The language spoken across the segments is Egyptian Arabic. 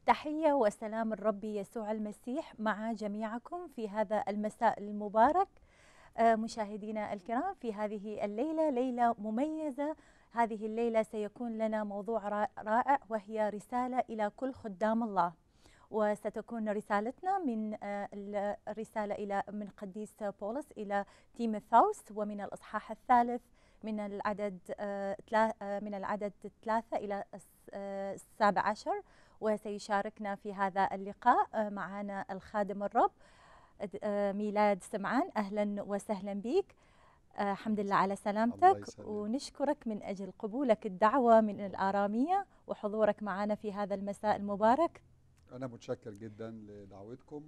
تحية وسلام الرب يسوع المسيح مع جميعكم في هذا المساء المبارك آه، مشاهدينا الكرام في هذه الليلة ليلة مميزة هذه الليلة سيكون لنا موضوع را- رائع وهي رسالة إلى كل خدام الله وستكون رسالتنا من آه، ال- الرسالة إلى من قديس بولس إلى تيموثاوس ومن الإصحاح الثالث من العدد آه، تلا- آه، من العدد ثلاثة إلى الس- آه، السابع عشر وسيشاركنا في هذا اللقاء آه، معنا الخادم الرب آه، ميلاد سمعان أهلا وسهلا بك آه، الحمد لله على سلامتك يسلمك. ونشكرك من أجل قبولك الدعوة من الآرامية وحضورك معنا في هذا المساء المبارك أنا متشكر جدا لدعوتكم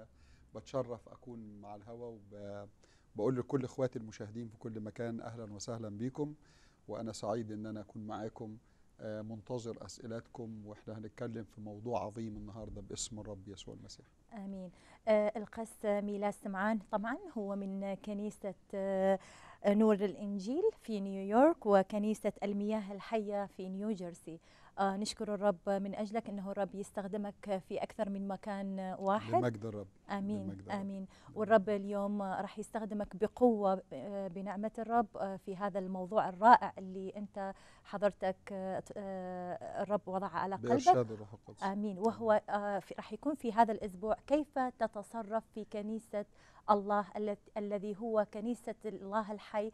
وبتشرف أكون مع الهوا وبقول لكل إخواتي المشاهدين في كل مكان أهلا وسهلا بكم وأنا سعيد إن أنا أكون معاكم آه، منتظر أسئلتكم وإحنا هنتكلم في موضوع عظيم النهاردة باسم الرب يسوع المسيح آمين آه، القس ميلاد سمعان طبعا هو من كنيسة آه، نور الإنجيل في نيويورك وكنيسة المياه الحية في نيوجيرسي آه، نشكر الرب من أجلك أنه الرب يستخدمك في أكثر من مكان واحد لمجد الرب امين بالمجد يا رب. امين والرب اليوم راح يستخدمك بقوه آه، بنعمه الرب آه، في هذا الموضوع الرائع اللي انت حضرتك آه، آه، الرب وضعه على قلبك بإرشاد الروح القدس امين وهو آه، في- راح يكون في هذا الاسبوع كيف تتصرف في كنيسه الله الذ- الذي هو كنيسه الله الحي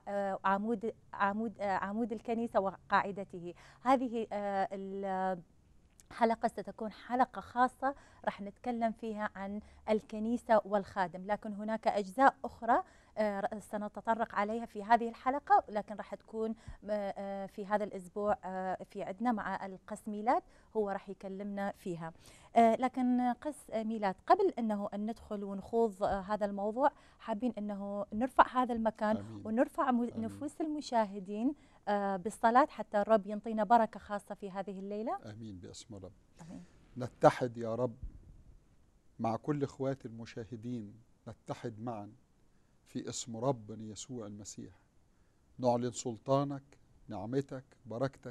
وعمود عمود آه، عمود الكنيسه وقاعدته هذه آه، ال- حلقة ستكون حلقة خاصة راح نتكلم فيها عن الكنيسة والخادم لكن هناك أجزاء أخرى آه، ر- سنتطرق عليها في هذه الحلقة لكن راح تكون آه، آه، في هذا الأسبوع آه، في عندنا مع القس ميلاد هو راح يكلمنا فيها آه، لكن قس آه، ميلاد قبل أنه أن ندخل ونخوض آه، هذا الموضوع حابين أنه نرفع هذا المكان آمين. ونرفع مو- آمين. نفوس المشاهدين آه، بالصلاة حتى الرب ينطينا بركة خاصة في هذه الليلة آمين باسم الرب آمين. نتحد يا رب مع كل اخواتي المشاهدين نتحد معا في اسم ربنا يسوع المسيح نعلن سلطانك نعمتك بركتك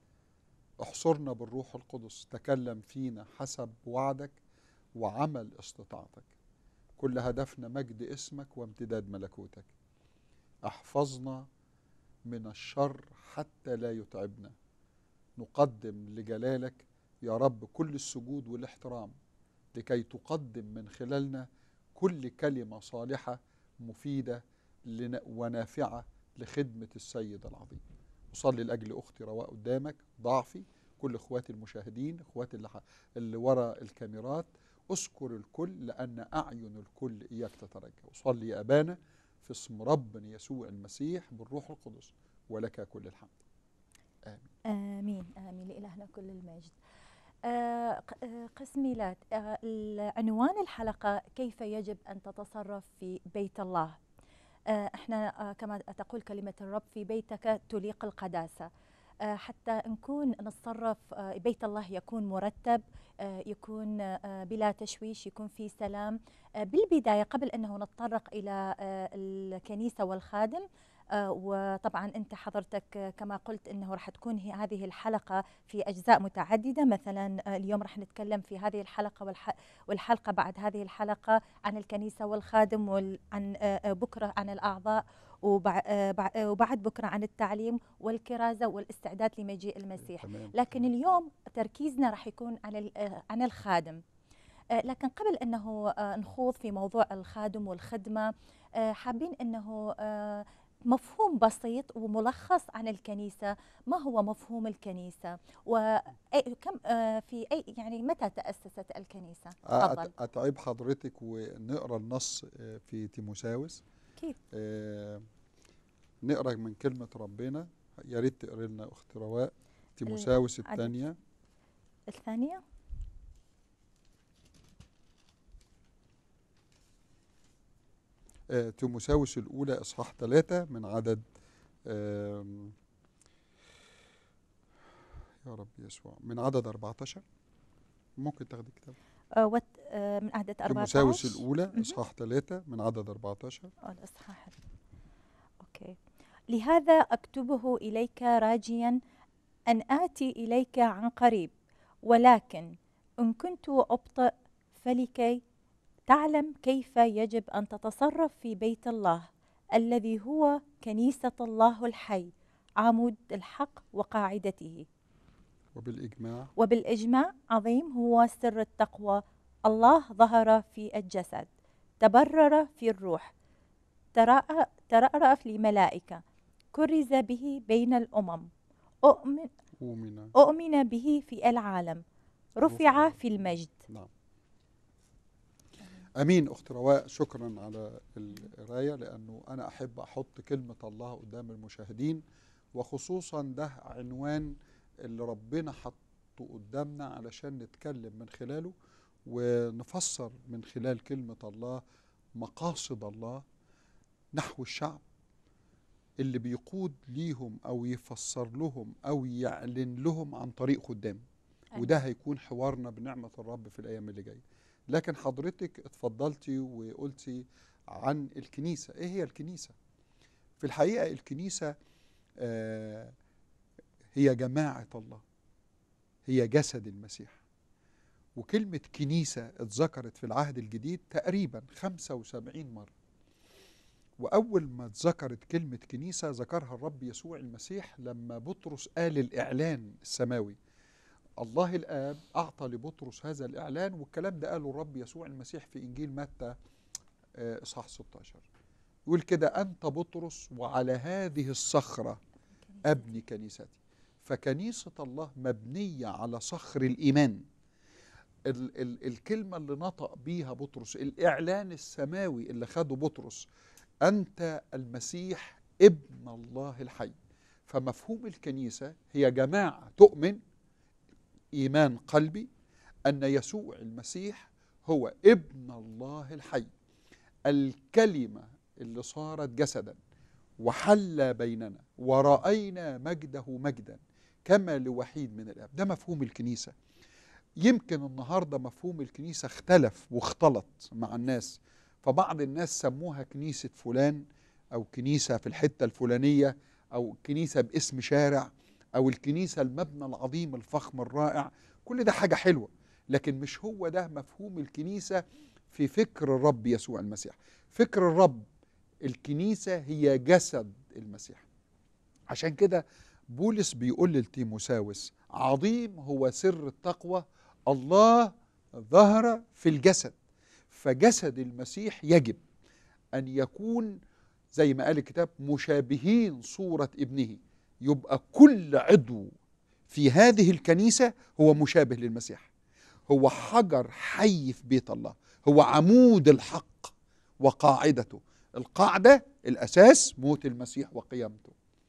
احصرنا بالروح القدس تكلم فينا حسب وعدك وعمل استطاعتك كل هدفنا مجد اسمك وامتداد ملكوتك احفظنا من الشر حتى لا يتعبنا نقدم لجلالك يا رب كل السجود والاحترام لكي تقدم من خلالنا كل كلمة صالحة مفيدة لنا- ونافعة لخدمة السيد العظيم أصلي لأجل أختي رواء قدامك ضعفي كل إخواتي المشاهدين إخواتي اللي, ح- اللي ورا الكاميرات أذكر الكل لأن أعين الكل إياك تترجى أصلي يا أبانا في اسم ربنا يسوع المسيح بالروح القدس ولك كل الحمد آمين آمين آمين لإلهنا كل المجد آه، ق- آه، قس ميلاد آه، عنوان الحلقة كيف يجب أن تتصرف في بيت الله آه، احنا آه، كما تقول كلمة الرب في بيتك تليق القداسة آه، حتى نكون نتصرف آه، بيت الله يكون مرتب آه، يكون آه، بلا تشويش يكون في سلام آه، بالبداية قبل أنه نتطرق إلى آه، الكنيسة والخادم آه، وطبعا انت حضرتك آه، كما قلت انه راح تكون هي هذه الحلقه في اجزاء متعدده مثلا آه، اليوم راح نتكلم في هذه الحلقه والح- والحلقه بعد هذه الحلقه عن الكنيسه والخادم وعن بكره عن الاعضاء وبع- آه، بع- آه، وبعد بكره عن التعليم والكرازه والاستعداد لمجيء المسيح تمام لكن اليوم تركيزنا راح يكون عن ال- آه، عن الخادم آه، لكن قبل انه آه، نخوض في موضوع الخادم والخدمه آه، حابين انه آه، مفهوم بسيط وملخص عن الكنيسه ما هو مفهوم الكنيسه وكم في اي يعني متى تاسست الكنيسه تفضل أت- أتعب حضرتك ونقرا النص آه، في تيموساوس اكيد آه، نقرا من كلمة ربنا يا ريت تقري لنا أخت رواء تيموساوس عدد. الثانية الثانيه آه، تيموساوس الأولى إصحاح ثلاثة من عدد آم، يا رب يسوع من عدد 14 ممكن تاخدي كتاب آه، وت- آه، من عدد 14 تيموساوس الأولى مهم. إصحاح ثلاثة من عدد 14 أو الإصحاح أوكي لهذا أكتبه إليك راجيا أن آتي إليك عن قريب ولكن إن كنت أبطئ فلكي تعلم كيف يجب أن تتصرف في بيت الله الذي هو كنيسة الله الحي عمود الحق وقاعدته وبالإجماع وبالإجماع عظيم هو سر التقوى الله ظهر في الجسد تبرر في الروح ترأ- ترأرأ في الملائكة كرز به بين الأمم أؤمن, أؤمن أؤمن به في العالم رفع في المجد نعم امين اخت رواء شكرا على القرايه لانه انا احب احط كلمه الله قدام المشاهدين وخصوصا ده عنوان اللي ربنا حطه قدامنا علشان نتكلم من خلاله ونفسر من خلال كلمه الله مقاصد الله نحو الشعب اللي بيقود ليهم او يفسر لهم او يعلن لهم عن طريق خدام وده هيكون حوارنا بنعمة الرب في الأيام اللي جاية لكن حضرتك اتفضلتي وقلتي عن الكنيسة إيه هي الكنيسة؟ في الحقيقة الكنيسة آه هي جماعة الله هي جسد المسيح وكلمة كنيسة اتذكرت في العهد الجديد تقريبا 75 مرة وأول ما اتذكرت كلمة كنيسة ذكرها الرب يسوع المسيح لما بطرس قال الإعلان السماوي الله الآب أعطى لبطرس هذا الإعلان والكلام ده قاله الرب يسوع المسيح في إنجيل متى آه، إصحاح 16 يقول كده أنت بطرس وعلى هذه الصخرة أبني كنيستي فكنيسة الله مبنية على صخر الإيمان ال ال الكلمة اللي نطق بيها بطرس الإعلان السماوي اللي خده بطرس أنت المسيح ابن الله الحي فمفهوم الكنيسة هي جماعة تؤمن ايمان قلبي ان يسوع المسيح هو ابن الله الحي الكلمه اللي صارت جسدا وحل بيننا وراينا مجده مجدا كما لوحيد من الاب ده مفهوم الكنيسه يمكن النهارده مفهوم الكنيسه اختلف واختلط مع الناس فبعض الناس سموها كنيسه فلان او كنيسه في الحته الفلانيه او كنيسه باسم شارع او الكنيسه المبنى العظيم الفخم الرائع كل ده حاجه حلوه لكن مش هو ده مفهوم الكنيسه في فكر الرب يسوع المسيح فكر الرب الكنيسه هي جسد المسيح عشان كده بولس بيقول لتيموساوس عظيم هو سر التقوى الله ظهر في الجسد فجسد المسيح يجب ان يكون زي ما قال الكتاب مشابهين صوره ابنه يبقى كل عضو في هذه الكنيسة هو مشابه للمسيح هو حجر حي في بيت الله هو عمود الحق وقاعدته القاعدة الأساس موت المسيح وقيامته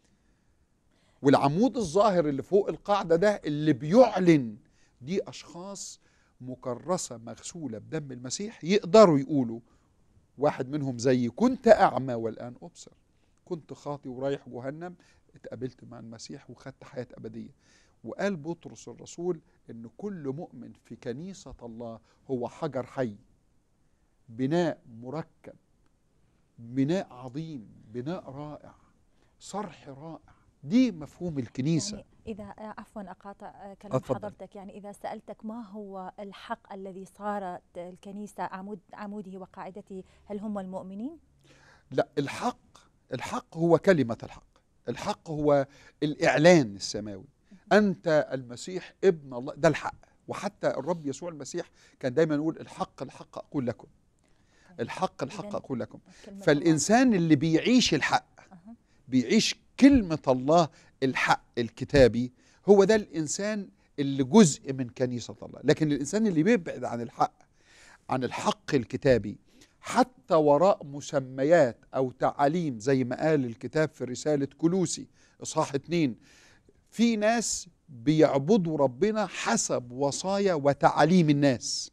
والعمود الظاهر اللي فوق القاعدة ده اللي بيعلن دي أشخاص مكرسة مغسولة بدم المسيح يقدروا يقولوا واحد منهم زي كنت أعمى والآن أبصر كنت خاطي ورايح جهنم اتقابلت مع المسيح وخدت حياة أبدية وقال بطرس الرسول ان كل مؤمن في كنيسة الله هو حجر حي بناء مركب بناء عظيم بناء رائع صرح رائع دي مفهوم الكنيسة يعني إذا عفوا أقاطع كلام أتفضل. حضرتك يعني إذا سألتك ما هو الحق الذي صارت الكنيسة عمود عموده وقاعدته هل هم المؤمنين؟ لا الحق الحق هو كلمة الحق الحق هو الإعلان السماوي أنت المسيح ابن الله ده الحق وحتى الرب يسوع المسيح كان دايما يقول الحق الحق أقول لكم الحق الحق إذن أقول لكم كلمة فالإنسان اللي بيعيش الحق الله. أها. بيعيش كلمة الله الحق الكتابي هو ده الإنسان اللي جزء من كنيسة الله لكن الإنسان اللي بيبعد عن الحق عن الحق الكتابي حتى وراء مسميات أو تعاليم زي ما قال الكتاب في رسالة كلوسي إصحاح اتنين في ناس بيعبدوا ربنا حسب وصايا وتعاليم الناس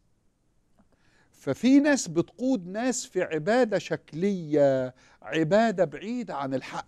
ففي ناس بتقود ناس في عبادة شكلية عبادة بعيدة عن الحق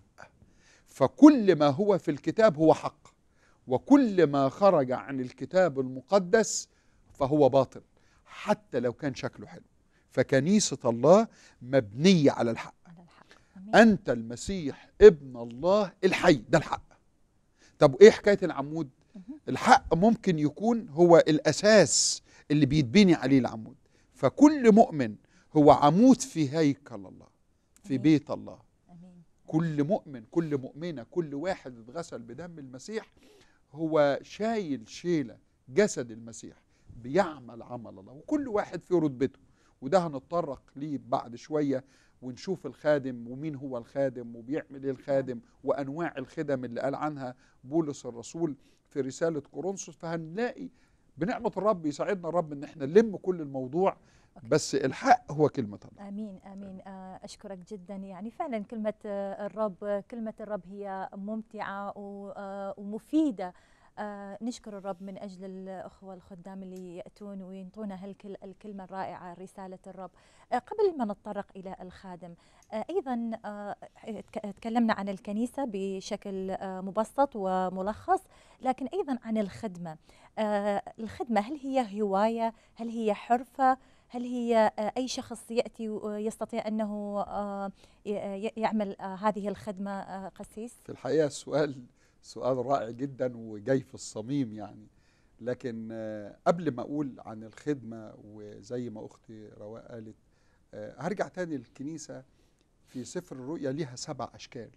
فكل ما هو في الكتاب هو حق وكل ما خرج عن الكتاب المقدس فهو باطل حتى لو كان شكله حلو فكنيسة الله مبنية على الحق على الحق أمين. أنت المسيح ابن الله الحي ده الحق طب إيه حكاية العمود مهم. الحق ممكن يكون هو الأساس اللي بيتبني عليه العمود فكل مؤمن هو عمود في هيكل الله في أمين. بيت الله امين كل مؤمن كل مؤمنة كل واحد اتغسل بدم المسيح هو شايل شيلة جسد المسيح بيعمل عمل الله وكل واحد في رتبته وده هنتطرق ليه بعد شوية ونشوف الخادم ومين هو الخادم وبيعمل ايه الخادم وانواع الخدم اللي قال عنها بولس الرسول في رسالة كورنثوس فهنلاقي بنعمة الرب يساعدنا الرب ان احنا نلم كل الموضوع أوكي. بس الحق هو كلمة الله امين امين آه، اشكرك جدا يعني فعلا كلمه آه، الرب كلمه الرب هي ممتعه و- آه، ومفيده آه، نشكر الرب من اجل الاخوه الخدام اللي ياتون وينطونا هالكل الكلمه الرائعه رساله الرب آه، قبل ما نتطرق الى الخادم آه، ايضا آه، تك- تكلمنا عن الكنيسه بشكل آه، مبسط وملخص لكن ايضا عن الخدمه آه، الخدمه هل هي هوايه هل هي حرفه هل هي آه، أي شخص يأتي ويستطيع أنه آه، ي- يعمل آه، هذه الخدمة آه، قسيس؟ في الحقيقة السؤال سؤال رائع جدا وجاي في الصميم يعني لكن آه، قبل ما أقول عن الخدمة وزي ما أختي رواء قالت آه، هرجع تاني للكنيسة في سفر الرؤيا ليها سبع أشكال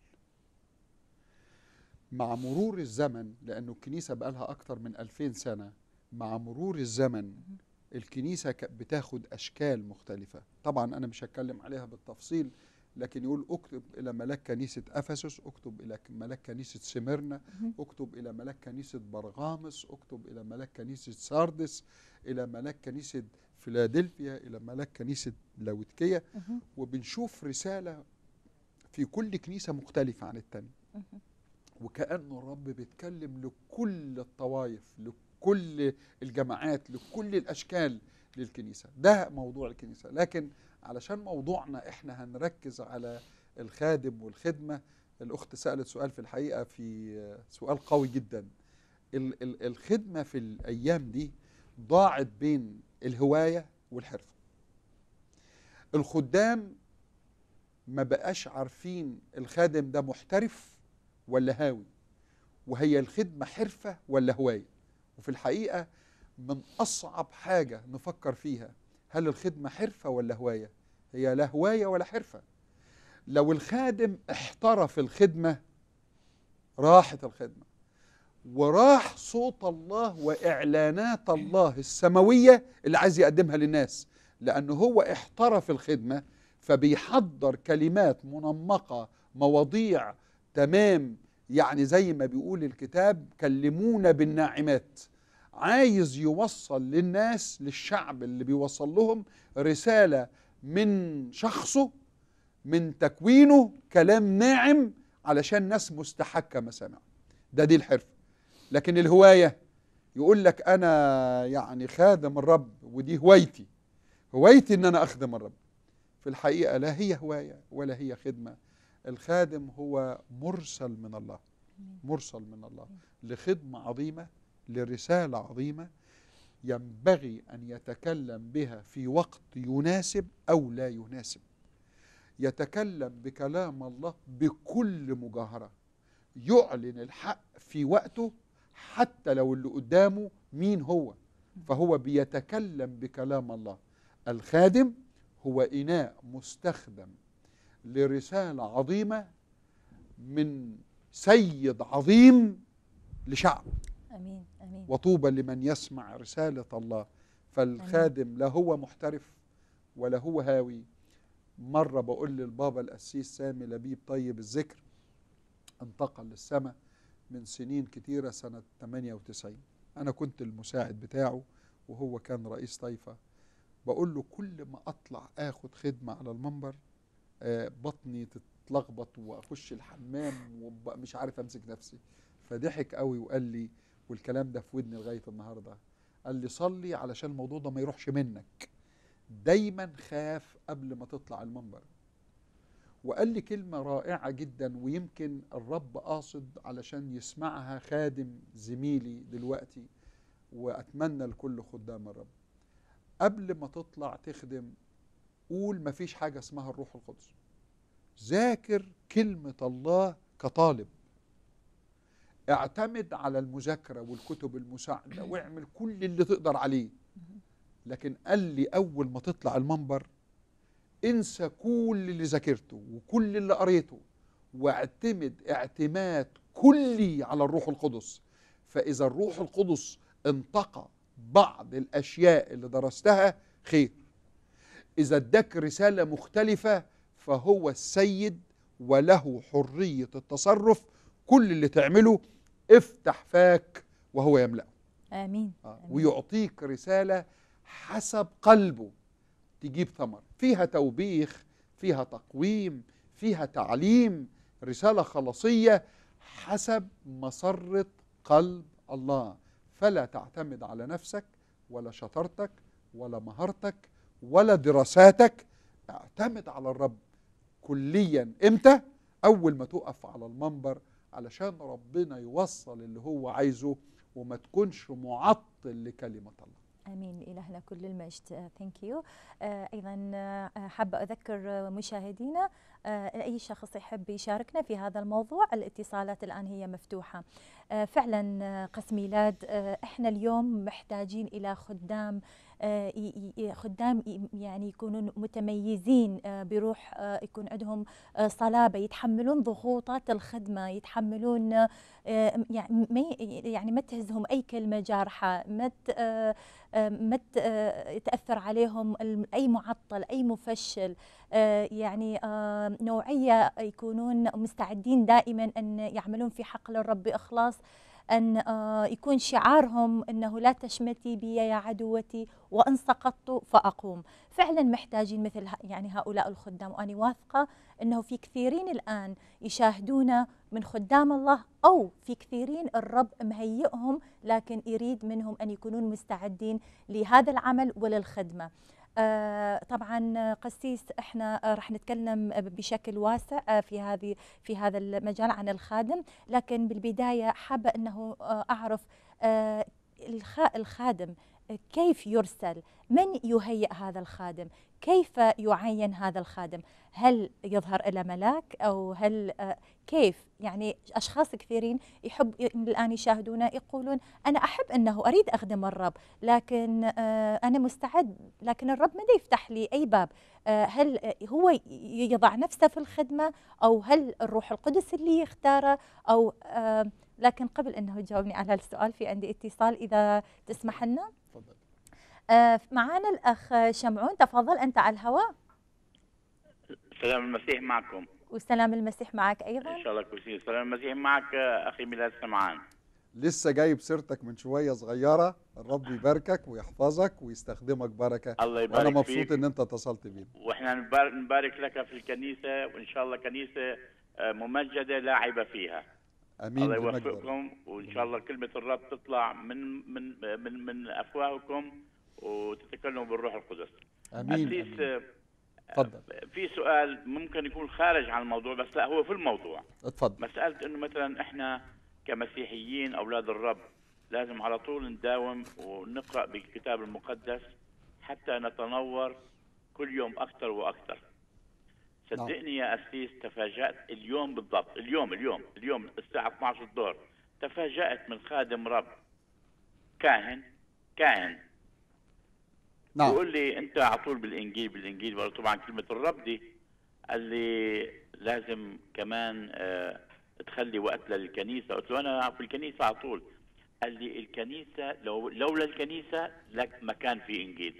مع مرور الزمن لأنه الكنيسة بقالها أكتر من ألفين سنة مع مرور الزمن الكنيسة ك- بتاخد أشكال مختلفة طبعا أنا مش هتكلم عليها بالتفصيل لكن يقول اكتب إلى ملاك كنيسة أفسس اكتب إلى ك- ملاك كنيسة سميرنا مهم. اكتب إلى ملاك كنيسة برغامس اكتب إلى ملاك كنيسة ساردس إلى ملاك كنيسة فيلادلفيا إلى ملاك كنيسة لاودكية مهم. وبنشوف رسالة في كل كنيسة مختلفة عن التانية مهم. وكأنه الرب بيتكلم لكل الطوائف لكل الجماعات لكل الأشكال للكنيسة ده موضوع الكنيسة لكن علشان موضوعنا احنا هنركز على الخادم والخدمة الأخت سألت سؤال في الحقيقة في سؤال قوي جدا ال- ال- الخدمة في الأيام دي ضاعت بين الهواية والحرفة الخدام ما بقاش عارفين الخادم ده محترف ولا هاوي وهي الخدمة حرفة ولا هواية وفي الحقيقة من أصعب حاجة نفكر فيها هل الخدمة حرفة ولا هواية هي لا هواية ولا حرفة لو الخادم احترف الخدمة راحت الخدمة وراح صوت الله وإعلانات الله السماوية اللي عايز يقدمها للناس لأنه هو احترف الخدمة فبيحضر كلمات منمقة مواضيع تمام يعني زي ما بيقول الكتاب كلمونا بالناعمات عايز يوصل للناس للشعب اللي بيوصل لهم رسالة من شخصه من تكوينه كلام ناعم علشان ناس مستحكة مسامع ده دي الحرفة لكن الهواية يقول لك أنا يعني خادم الرب ودي هوايتي هوايتي إن أنا أخدم الرب في الحقيقة لا هي هواية ولا هي خدمة الخادم هو مرسل من الله مرسل من الله لخدمة عظيمة لرسالة عظيمة ينبغي أن يتكلم بها في وقت يناسب أو لا يناسب يتكلم بكلام الله بكل مجاهرة يعلن الحق في وقته حتى لو اللي قدامه مين هو فهو بيتكلم بكلام الله الخادم هو إناء مستخدم لرسالة عظيمة من سيد عظيم لشعب امين امين وطوبى لمن يسمع رسالة الله فالخادم لا هو محترف ولا هو هاوي مرة بقول للبابا القسيس سامي لبيب طيب الذكر انتقل للسماء من سنين كتيرة سنة 98 أنا كنت المساعد بتاعه وهو كان رئيس طائفة بقول له كل ما أطلع آخد خدمة على المنبر آه، بطني تتلخبط وأخش الحمام ومش عارف أمسك نفسي فضحك قوي وقال لي والكلام ده في ودني لغاية النهاردة قال لي صلي علشان الموضوع ده ما يروحش منك دايما خاف قبل ما تطلع المنبر وقال لي كلمة رائعة جدا ويمكن الرب قاصد علشان يسمعها خادم زميلي دلوقتي وأتمنى لكل خدام الرب قبل ما تطلع تخدم قول مفيش حاجة اسمها الروح القدس ذاكر كلمة الله كطالب اعتمد على المذاكرة والكتب المساعدة واعمل كل اللي تقدر عليه لكن قال لي اول ما تطلع المنبر انسى كل اللي ذاكرته وكل اللي قريته واعتمد اعتماد كلي على الروح القدس فاذا الروح القدس انتقى بعض الاشياء اللي درستها خير اذا اداك رساله مختلفه فهو السيد وله حريه التصرف كل اللي تعمله افتح فاك وهو يملأه امين آه، ويعطيك رسالة حسب قلبه تجيب ثمر فيها توبيخ فيها تقويم فيها تعليم رسالة خلاصية حسب مسرة قلب الله فلا تعتمد على نفسك ولا شطارتك ولا مهارتك ولا دراساتك اعتمد على الرب كليا امتى اول ما تقف على المنبر علشان ربنا يوصل اللي هو عايزه وما تكونش معطل لكلمة الله امين الهنا كل المجد ثانك يو ايضا آه، حابه اذكر آه، مشاهدينا آه، اي شخص يحب يشاركنا في هذا الموضوع الاتصالات الان هي مفتوحه آه، فعلا آه، قسم ميلاد آه، احنا اليوم محتاجين الى خدام آه، ي- ي- خدام ي- يعني يكونون متميزين آه، بروح آه، يكون عندهم آه، صلابه يتحملون ضغوطات الخدمه يتحملون آه، يعني ما ي- يعني ما تهزهم اي كلمه جارحه ما ت- آه، آه، ما ت- آه، تاثر عليهم الم- اي معطل اي مفشل آه، يعني آه، نوعيه يكونون مستعدين دائما ان يعملون في حقل الرب باخلاص ان آه، يكون شعارهم انه لا تشمتي بي يا عدوتي وان سقطت فاقوم فعلا محتاجين مثل ه- يعني هؤلاء الخدام وانا واثقه انه في كثيرين الان يشاهدون من خدام الله او في كثيرين الرب مهيئهم لكن يريد منهم ان يكونون مستعدين لهذا العمل وللخدمه آه، طبعا قسيس احنا آه، راح نتكلم بشكل واسع آه، في هذه في هذا المجال عن الخادم لكن بالبدايه حابه انه آه، اعرف آه، الخ- الخادم آه، كيف يرسل من يهيئ هذا الخادم كيف يعين هذا الخادم هل يظهر الى ملاك او هل آه، كيف يعني اشخاص كثيرين يحب الان يشاهدونا يقولون انا احب انه اريد اخدم الرب لكن آه، انا مستعد لكن الرب ما يفتح لي اي باب آه، هل آه، هو ي- يضع نفسه في الخدمه او هل الروح القدس اللي يختاره او آه، لكن قبل انه تجاوبني على السؤال في عندي اتصال اذا تسمح لنا اتفضل آه، معانا الاخ شمعون تفضل انت على الهواء سلام المسيح معكم وسلام المسيح معك ايضا ان شاء الله كويسين سلام المسيح معك آه، اخي ميلاد سمعان لسه جايب سيرتك من شوية صغيرة الرب يباركك ويحفظك ويستخدمك بركة الله وأنا يبارك مبسوط فيك إن أنت اتصلت بينا واحنا نبار- نبارك لك في الكنيسه وان شاء الله كنيسه آه، ممجده لا عيب فيها أمين الله بمجد الرب. يوفقكم وان شاء الله كلمه الرب تطلع من من من من افواهكم وتتكلموا بالروح القدس أمين أسيس أمين. آه، اتفضل في سؤال ممكن يكون خارج عن الموضوع بس لا هو في الموضوع اتفضل مسألة إنه مثلا إحنا كمسيحيين أولاد الرب لازم على طول نداوم ونقرأ بالكتاب المقدس حتى نتنور كل يوم أكثر وأكثر صدقني يا أسيس تفاجأت اليوم بالضبط اليوم اليوم اليوم الساعة 12 الظهر تفاجأت من خادم رب كاهن كاهن نعم بيقول لي انت على طول بالانجيل بالانجيل ولا طبعا كلمه الرب دي قال لي لازم كمان آه، تخلي وقت للكنيسه قلت له انا في الكنيسه على طول قال لي الكنيسه لو لولا الكنيسه لك ما كان في انجيل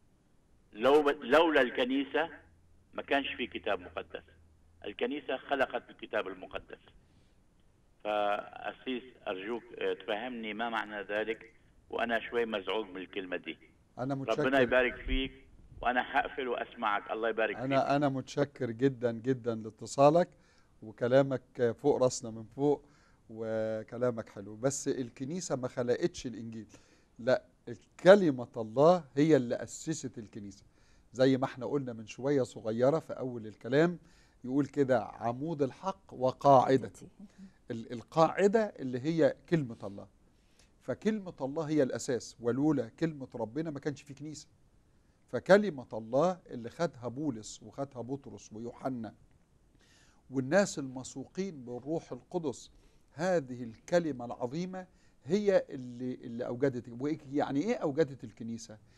لو لولا الكنيسه ما كانش في كتاب مقدس الكنيسه خلقت الكتاب المقدس فأسيس أرجوك آه، تفهمني ما معنى ذلك وأنا شوي مزعوج من الكلمة دي أنا ربنا متشكر يبارك فيك وانا حقفل واسمعك الله يبارك فيك أنا أنا متشكر جدا جدا لاتصالك وكلامك فوق راسنا من فوق وكلامك حلو بس الكنيسة ما خلقتش الإنجيل لا كلمة الله هي اللي أسست الكنيسة زي ما احنا قلنا من شوية صغيرة في أول الكلام يقول كده عمود الحق وقاعدة ال- القاعدة اللي هي كلمة الله فكلمة الله هي الأساس ولولا كلمة ربنا ما كانش في كنيسة فكلمة الله اللي خدها بولس وخدها بطرس ويوحنا والناس المسوقين بالروح القدس هذه الكلمة العظيمة هي اللي اللي أوجدت وإيه- يعني إيه أوجدت الكنيسة؟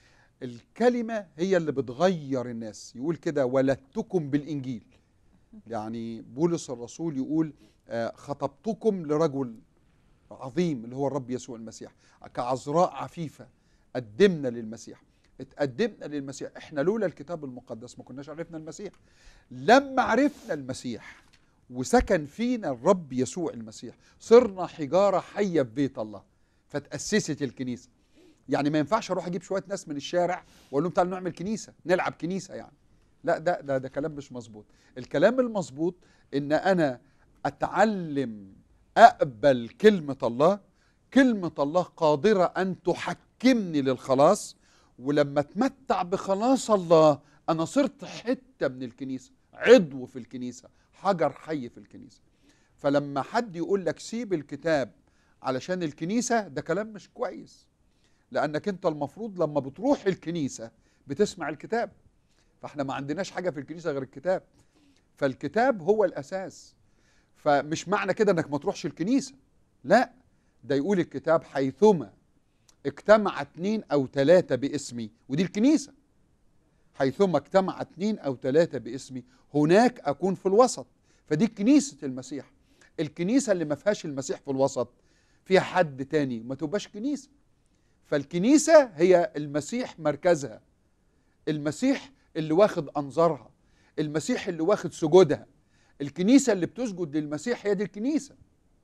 الكلمة هي اللي بتغير الناس يقول كده ولدتكم بالإنجيل يعني بولس الرسول يقول آه، خطبتكم لرجل عظيم اللي هو الرب يسوع المسيح كعذراء عفيفة قدمنا للمسيح اتقدمنا للمسيح احنا لولا الكتاب المقدس ما كناش عرفنا المسيح لما عرفنا المسيح وسكن فينا الرب يسوع المسيح صرنا حجارة حية في بيت الله فتأسست الكنيسة يعني ما ينفعش اروح اجيب شويه ناس من الشارع واقول لهم تعالوا نعمل كنيسه نلعب كنيسه يعني لا ده ده ده كلام مش مظبوط الكلام المظبوط ان انا اتعلم اقبل كلمه الله كلمه الله قادره ان تحكمني للخلاص ولما اتمتع بخلاص الله انا صرت حته من الكنيسه عضو في الكنيسه حجر حي في الكنيسه فلما حد يقول لك سيب الكتاب علشان الكنيسه ده كلام مش كويس لانك انت المفروض لما بتروح الكنيسه بتسمع الكتاب فاحنا ما عندناش حاجه في الكنيسه غير الكتاب فالكتاب هو الاساس فمش معنى كده انك ما تروحش الكنيسه لا ده يقول الكتاب حيثما اجتمع اتنين او ثلاثه باسمي ودي الكنيسه حيثما اجتمع اتنين او ثلاثه باسمي هناك اكون في الوسط فدي كنيسه المسيح الكنيسه اللي ما فيهاش المسيح في الوسط فيها حد تاني ما تبقاش كنيسه فالكنيسة هي المسيح مركزها المسيح اللي واخد أنظارها المسيح اللي واخد سجودها الكنيسة اللي بتسجد للمسيح هي دي الكنيسة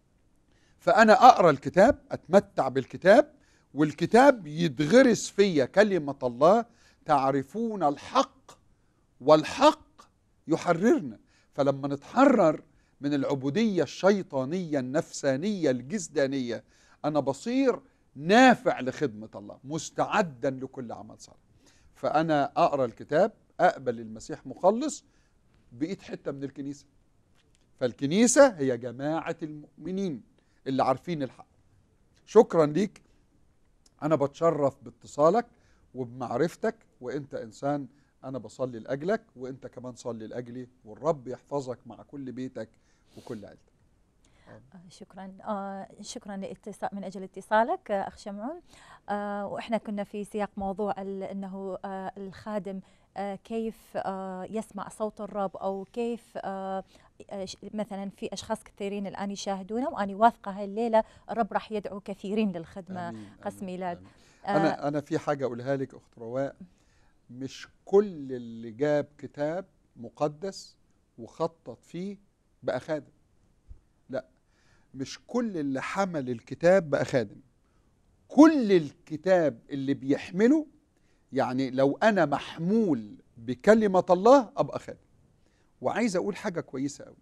فأنا أقرأ الكتاب أتمتع بالكتاب والكتاب يتغرس فيا كلمة الله تعرفون الحق والحق يحررنا فلما نتحرر من العبودية الشيطانية النفسانية الجسدانية أنا بصير نافع لخدمة الله مستعدا لكل عمل صالح فأنا أقرأ الكتاب أقبل المسيح مخلص بقيت حتة من الكنيسة فالكنيسة هي جماعة المؤمنين اللي عارفين الحق شكرا ليك أنا بتشرف باتصالك وبمعرفتك وأنت إنسان أنا بصلي لأجلك وأنت كمان صلي لأجلي والرب يحفظك مع كل بيتك وكل عيلتك آه، شكرا آه، شكرا لاتصال من اجل اتصالك آه، اخ شمعون واحنا كنا في سياق موضوع انه الخادم كيف يسمع صوت الرب او كيف مثلا في اشخاص كثيرين الان يشاهدونا وانا واثقه هالليله الرب راح يدعو كثيرين للخدمه قس ميلاد انا انا في حاجه اقولها لك اخت رواء مش كل اللي جاب كتاب مقدس وخطط فيه بقى خادم لا مش كل اللي حمل الكتاب بقى خادم كل الكتاب اللي بيحمله يعني لو انا محمول بكلمه الله ابقى خادم وعايز اقول حاجه كويسه قوي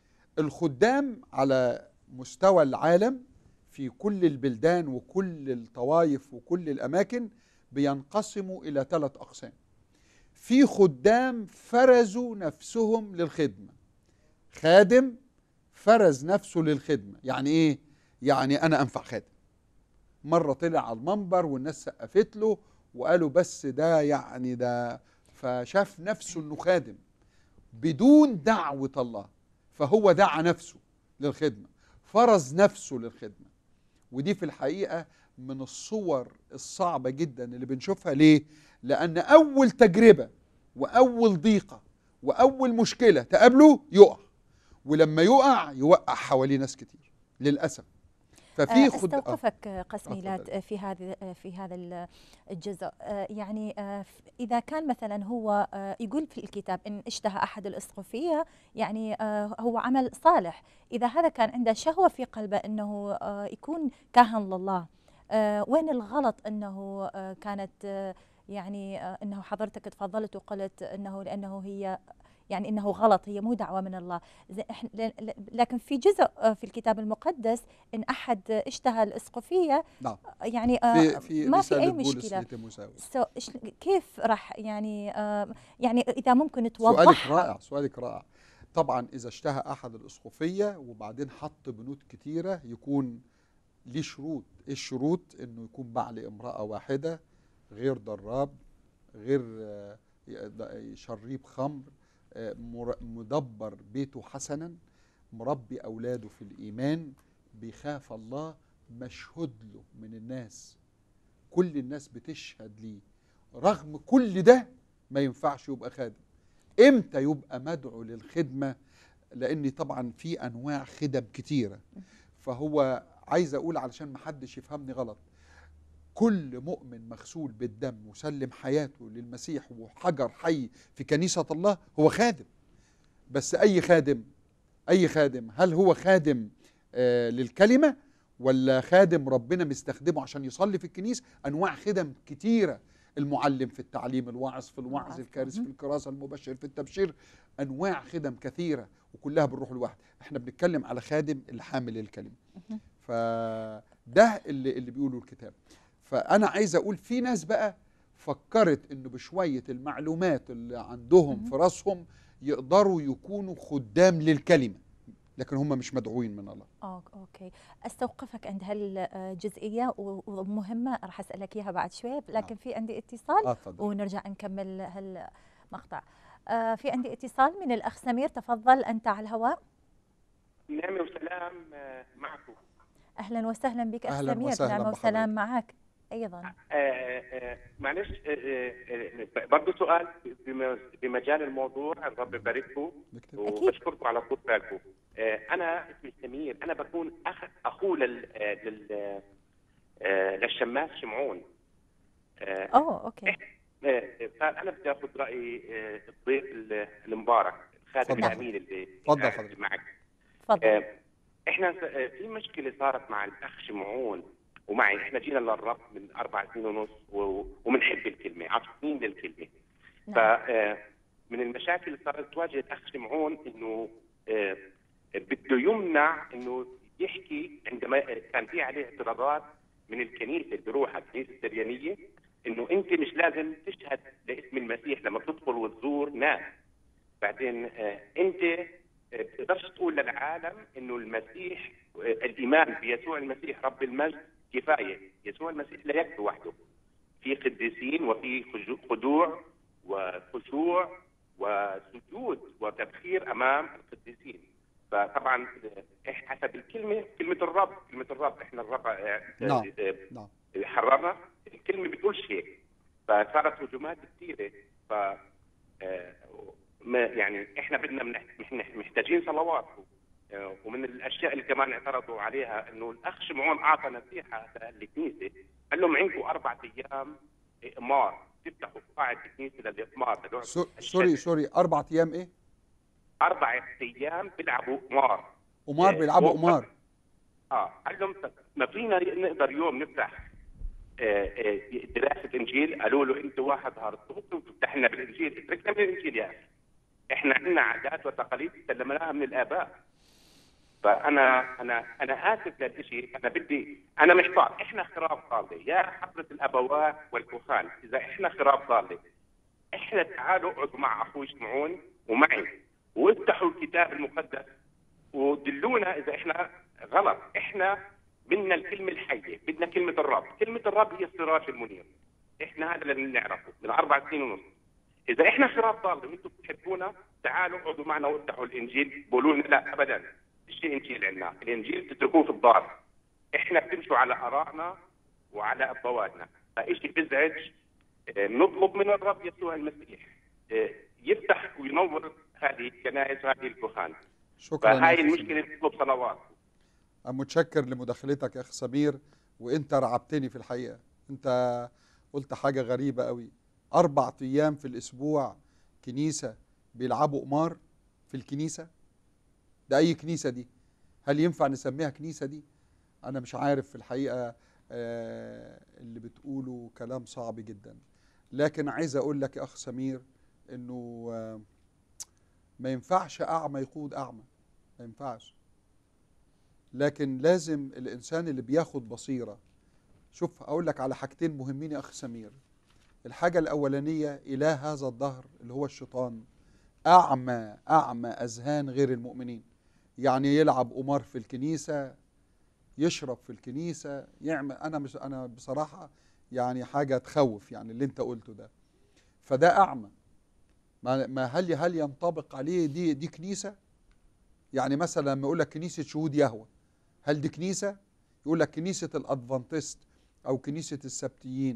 الخدام على مستوى العالم في كل البلدان وكل الطوائف وكل الاماكن بينقسموا الى ثلاث اقسام في خدام فرزوا نفسهم للخدمه خادم فرز نفسه للخدمة يعني إيه؟ يعني أنا أنفع خادم مرة طلع على المنبر والناس سقفت له وقالوا بس ده يعني ده فشاف نفسه أنه خادم بدون دعوة الله فهو دعا نفسه للخدمة فرز نفسه للخدمة ودي في الحقيقة من الصور الصعبة جدا اللي بنشوفها ليه؟ لأن أول تجربة وأول ضيقة وأول مشكلة تقابله يقع ولما يقع يوقع حواليه ناس كتير للاسف ففي آه، خد استوقفك آه. قسميلات في هذا في هذا الجزء آه، يعني اذا كان مثلا هو يقول في الكتاب ان اشتهى احد الاسقفيه يعني هو عمل صالح اذا هذا كان عنده شهوه في قلبه انه يكون كاهن لله وين الغلط انه كانت يعني انه حضرتك تفضلت وقلت انه لانه هي يعني انه غلط هي مو دعوه من الله لكن في جزء آه، في الكتاب المقدس ان احد اشتهى الاسقفيه نعم. يعني آه، في في ما في اي مشكله سو كيف راح يعني آه، يعني اذا ممكن توضح سؤالك رائع سؤالك رائع طبعا اذا اشتهى احد الاسقفيه وبعدين حط بنود كتيره يكون ليه شروط ايه الشروط انه يكون بعل امراه واحده غير ضراب غير شريب خمر مدبر بيته حسنا مربي أولاده في الإيمان بيخاف الله مشهود له من الناس كل الناس بتشهد ليه رغم كل ده ما ينفعش يبقى خادم امتى يبقى مدعو للخدمه لان طبعا في انواع خدم كتيره فهو عايز اقول علشان ما حدش يفهمني غلط كل مؤمن مغسول بالدم وسلم حياته للمسيح وحجر حي في كنيسه الله هو خادم بس اي خادم اي خادم هل هو خادم آه للكلمه ولا خادم ربنا مستخدمه عشان يصلي في الكنيسه انواع خدم كتيره المعلم في التعليم الواعظ في الوعظ الوعظ. الكارث في مهم. الكراسه المبشر في التبشير انواع خدم كثيره وكلها بالروح الواحد احنا بنتكلم على خادم اللي حامل الكلمه مهم. فده اللي اللي بيقوله الكتاب فانا عايز اقول في ناس بقى فكرت انه بشويه المعلومات اللي عندهم مهم. في راسهم يقدروا يكونوا خدام للكلمه لكن هم مش مدعوين من الله أوك- اوكي استوقفك عند هالجزئيه و- ومهمه راح اسالك اياها بعد شوي لكن في عندي اتصال اه اتفضل ونرجع نكمل هالمقطع آه في عندي اتصال من الاخ سمير تفضل انت على الهواء نعمة وسلام آه، معكم اهلا وسهلا بك اخ أهلاً سمير وسهلاً نعمه بحضرتك. وسلام معك ايضا آه، آه، معلش آه، آه، آه، برضه سؤال بم- بمجال الموضوع الرب يبارككم بكتب أكيد. وبشكركم على طول بالكم آه، انا اسمي سمير انا بكون اخ اخوه لل آه، لل آه، للشماس شمعون آه، اوه اوكي آه، فانا بدي اخذ راي آه، الضيف ال- المبارك الخادم تفضل. الامين اللي تفضل قاعد حضرتك. معك تفضل آه، احنا آه، في مشكله صارت مع الاخ شمعون ومعي احنا جينا للرب من اربع سنين ونص و- وبنحب الكلمه عاطفيين للكلمه ف نعم. آه، من المشاكل اللي صارت تواجه الاخ شمعون انه آه، بده يمنع انه يحكي عندما كان في عليه اعتراضات من الكنيسه اللي بيروحها الكنيسه السريانيه انه انت مش لازم تشهد لاسم المسيح لما تدخل وتزور ناس بعدين آه، انت آه، بتقدرش تقول للعالم انه المسيح آه، الايمان بيسوع المسيح رب المجد كفايه، يسوع المسيح لا يكفي وحده. في قديسين وفي خجو- خضوع وخشوع وسجود وتبخير امام القديسين. فطبعا آه، إح- حسب الكلمه كلمه الرب كلمه الرب احنا الرب آه، آه، نعم. آه، نعم حررنا الكلمه بتقولش هيك فصارت هجومات كثيره ف آه، ما يعني احنا بدنا منح- مح- محتاجين صلوات آه، ومن الاشياء اللي كمان اعترضوا عليها انه الاخ شمعون اعطى نصيحه للكنيسه قال لهم عندكم اربع ايام اقمار تفتحوا قاعه الكنيسه للاقمار هدول سو- سوري سوري اربع ايام ايه اربع ايام بيلعبوا قمار قمار إيه، بيلعبوا هو- قمار اه قال لهم طب ما فينا نقدر يوم نفتح آه، آه، دراسه انجيل قالوا له انت واحد هرطوط وتفتح لنا بالانجيل اتركنا من الانجيل يا اخي احنا عندنا عادات وتقاليد سلمناها من الاباء فانا انا انا اسف للشيء انا بدي انا محتار احنا خراب ضاله يا حضره الابوات والكهان اذا احنا خراب ضاله احنا تعالوا اقعدوا مع اخوي شمعون ومعي وافتحوا الكتاب المقدس ودلونا اذا احنا غلط احنا بدنا الكلمه الحيه بدنا كلمه الرب كلمه الرب هي السراج المنير احنا هذا اللي نعرفه من اربع سنين ونص اذا احنا خراب ضال وانتم بتحبونا تعالوا اقعدوا معنا وافتحوا الانجيل بقولوا لنا لا ابدا فيش انجيل عندنا الانجيل تتركوه في الدار احنا بنمشوا على ارائنا وعلى ابواتنا فشيء بزعج آه، نطلب من الرب يسوع المسيح آه، يفتح وينور هذه الكنائس وهذه الكهان شكرا يا فهاي أخي المشكله تطلب صلوات أنا متشكر لمداخلتك يا اخ سمير وانت رعبتني في الحقيقه انت قلت حاجه غريبه قوي اربع ايام في الاسبوع كنيسه بيلعبوا قمار في الكنيسه ده اي كنيسه دي هل ينفع نسميها كنيسه دي انا مش عارف في الحقيقه آه، اللي بتقوله كلام صعب جدا لكن عايز اقول لك يا اخ سمير انه آه، ما ينفعش اعمى يقود اعمى ما ينفعش لكن لازم الانسان اللي بياخد بصيره شوف اقول لك على حاجتين مهمين يا اخ سمير الحاجه الاولانيه اله هذا الدهر اللي هو الشيطان اعمى اعمى اذهان غير المؤمنين يعني يلعب قمار في الكنيسه يشرب في الكنيسه يعمل انا مش انا بصراحه يعني حاجه تخوف يعني اللي انت قلته ده فده اعمى ما ما هل هل ينطبق عليه دي دي كنيسه يعني مثلا لما يقول لك كنيسه شهود يهوه هل دي كنيسه يقول لك كنيسه الادفانتست او كنيسه السبتيين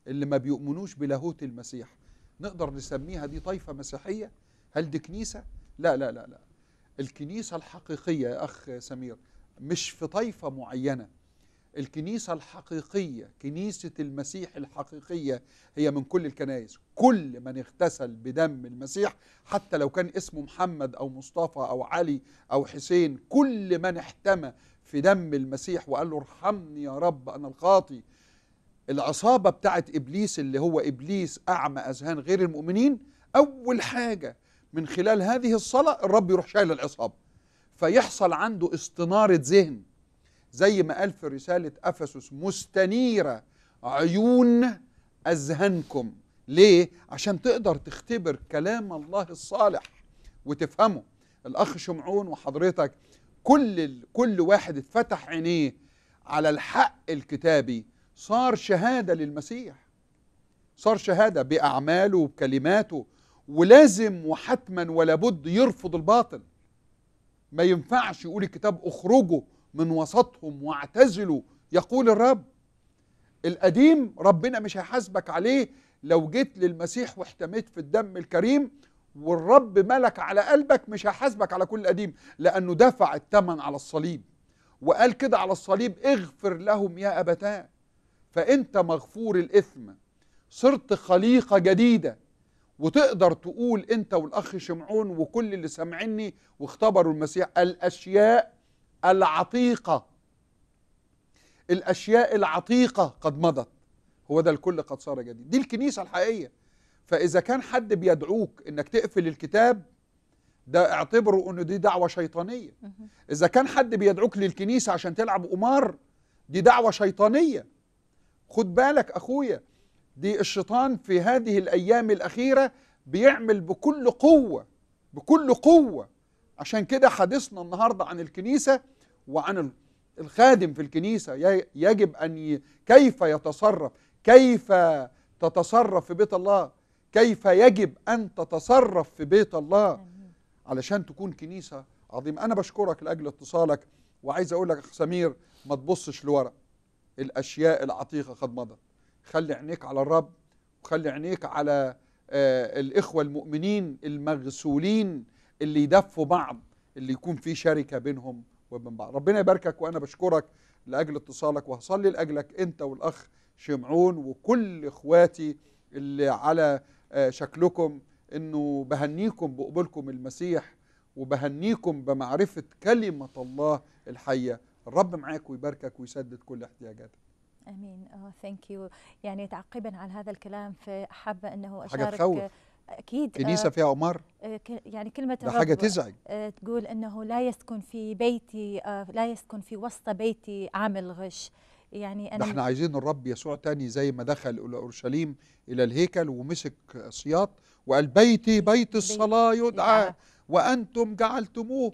اللي ما بيؤمنوش بلاهوت المسيح نقدر نسميها دي طائفة مسيحية هل دي كنيسة لا لا لا لا الكنيسة الحقيقية يا أخ سمير مش في طائفة معينة الكنيسة الحقيقية كنيسة المسيح الحقيقية هي من كل الكنائس كل من اغتسل بدم المسيح حتى لو كان اسمه محمد أو مصطفى أو علي أو حسين كل من احتمى في دم المسيح وقال له ارحمني يا رب أنا الخاطي العصابة بتاعت إبليس اللي هو إبليس أعمى أذهان غير المؤمنين أول حاجة من خلال هذه الصلاة الرب يروح شايل العصابة فيحصل عنده استنارة ذهن زي ما قال في رسالة أفسس مستنيرة عيون أذهانكم ليه؟ عشان تقدر تختبر كلام الله الصالح وتفهمه الأخ شمعون وحضرتك كل كل واحد اتفتح عينيه على الحق الكتابي صار شهادة للمسيح صار شهادة بأعماله وبكلماته ولازم وحتما ولا بد يرفض الباطل ما ينفعش يقول الكتاب اخرجوا من وسطهم واعتزلوا يقول الرب القديم ربنا مش هيحاسبك عليه لو جيت للمسيح واحتميت في الدم الكريم والرب ملك على قلبك مش هيحاسبك على كل قديم لانه دفع الثمن على الصليب وقال كده على الصليب اغفر لهم يا ابتاه فانت مغفور الاثم صرت خليقه جديده وتقدر تقول انت والاخ شمعون وكل اللي سامعيني واختبروا المسيح الاشياء العتيقه الاشياء العتيقه قد مضت هو ده الكل قد صار جديد دي الكنيسه الحقيقيه فاذا كان حد بيدعوك انك تقفل الكتاب ده اعتبره انه دي دعوه شيطانيه اذا كان حد بيدعوك للكنيسه عشان تلعب قمار دي دعوه شيطانيه خد بالك اخويا دي الشيطان في هذه الايام الاخيره بيعمل بكل قوه بكل قوه عشان كده حديثنا النهارده عن الكنيسه وعن الخادم في الكنيسه يجب ان ي... كيف يتصرف كيف تتصرف في بيت الله كيف يجب ان تتصرف في بيت الله علشان تكون كنيسه عظيمه انا بشكرك لاجل اتصالك وعايز اقول لك سمير ما تبصش لورا الاشياء العتيقه قد مضت خلي عينيك على الرب وخلي عينيك على آه الإخوة المؤمنين المغسولين اللي يدفوا بعض اللي يكون في شركة بينهم وبين بعض ربنا يباركك وأنا بشكرك لأجل اتصالك وهصلي لأجلك أنت والأخ شمعون وكل إخواتي اللي على آه شكلكم أنه بهنيكم بقبولكم المسيح وبهنيكم بمعرفة كلمة الله الحية الرب معاك ويباركك ويسدد كل احتياجاتك امين ثانك يو يعني تعقيبا على هذا الكلام فحابه انه حاجة اشارك تخوف. اكيد كنيسة آه، فيها قمار آه، ك- يعني كلمه ده الرب حاجة تزعج آه، تقول انه لا يسكن في بيتي آه، لا يسكن في وسط بيتي عامل غش يعني ده انا احنا عايزين الرب يسوع تاني زي ما دخل إلى أورشليم إلى الهيكل ومسك صياط وقال بيتي بيت الصلاة يدعى يدعى. وأنتم جعلتموه